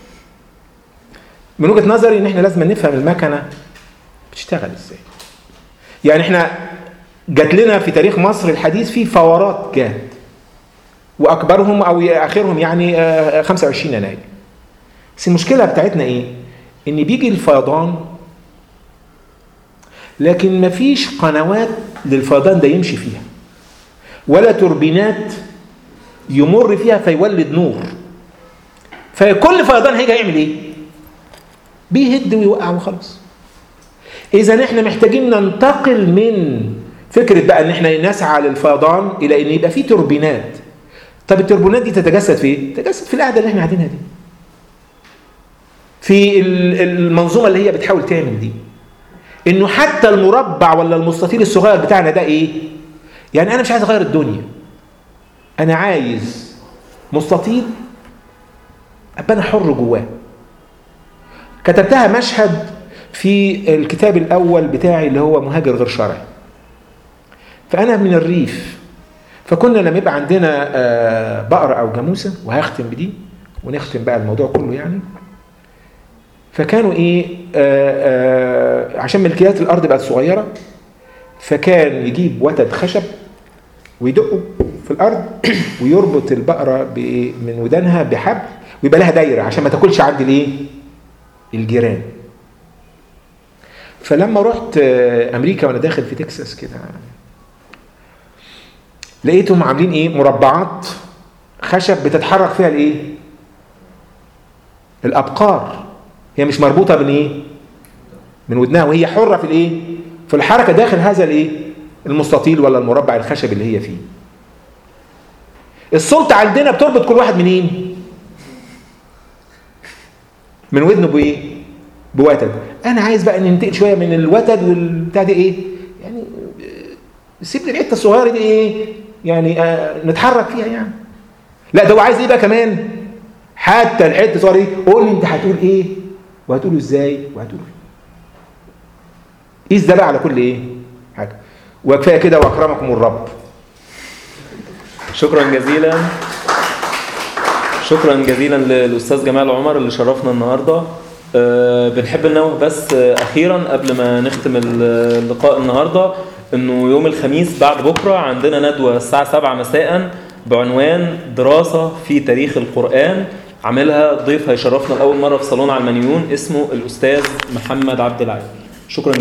من وجهه نظري ان احنا لازم نفهم المكنه بتشتغل ازاي يعني احنا جات لنا في تاريخ مصر الحديث في فورات جات واكبرهم او اخرهم يعني 25 يناير بس المشكله بتاعتنا ايه ان بيجي الفيضان لكن مفيش قنوات للفيضان ده يمشي فيها ولا توربينات يمر فيها فيولد نور فكل فيضان هيجي هيعمل ايه بيهد ويوقع وخلاص اذا احنا محتاجين ننتقل من فكره بقى ان احنا نسعى للفيضان الى ان يبقى في توربينات طب التوربينات دي تتجسد في ايه تتجسد في القعده اللي احنا قاعدينها دي في المنظومه اللي هي بتحاول تعمل دي انه حتى المربع ولا المستطيل الصغير بتاعنا ده ايه يعني انا مش عايز اغير الدنيا انا عايز مستطيل ابقى انا حر جواه كتبتها مشهد في الكتاب الاول بتاعي اللي هو مهاجر غير شرعي فانا من الريف فكنا لما يبقى عندنا بقرة او جاموسه وهختم بدي ونختم بقى الموضوع كله يعني فكانوا ايه آآ آآ عشان ملكيات الارض بقت صغيره فكان يجيب وتد خشب ويدقه في الارض ويربط البقره من ودانها بحبل ويبقى لها دايره عشان ما تاكلش عند الايه الجيران فلما رحت امريكا وانا داخل في تكساس كده لقيتهم عاملين ايه مربعات خشب بتتحرك فيها الايه الابقار هي مش مربوطه من ايه من ودنها وهي حره في الايه في الحركه داخل هذا الايه المستطيل ولا المربع الخشب اللي هي فيه السلطه عندنا بتربط كل واحد منين من ودنه بايه بوتد انا عايز بقى ننتقل شويه من الوتد والبتاع دي ايه يعني سيب لي الحته الصغيره دي ايه يعني آه نتحرك فيها يعني لا ده هو عايز ايه بقى كمان حتى الحته الصغيره دي قول لي انت هتقول ايه وهتقوله ازاي وهتقوله قيس ده بقى على كل ايه حاجه وكفايه كده واكرمكم الرب شكرا جزيلا شكرا جزيلا للاستاذ جمال عمر اللي شرفنا النهارده آه، بنحب ننوه بس آه، اخيرا قبل ما نختم اللقاء النهارده انه يوم الخميس بعد بكره عندنا ندوه الساعه 7 مساء بعنوان دراسه في تاريخ القران عاملها ضيف هيشرفنا لاول مره في صالون علمانيون اسمه الاستاذ محمد عبد العال شكرا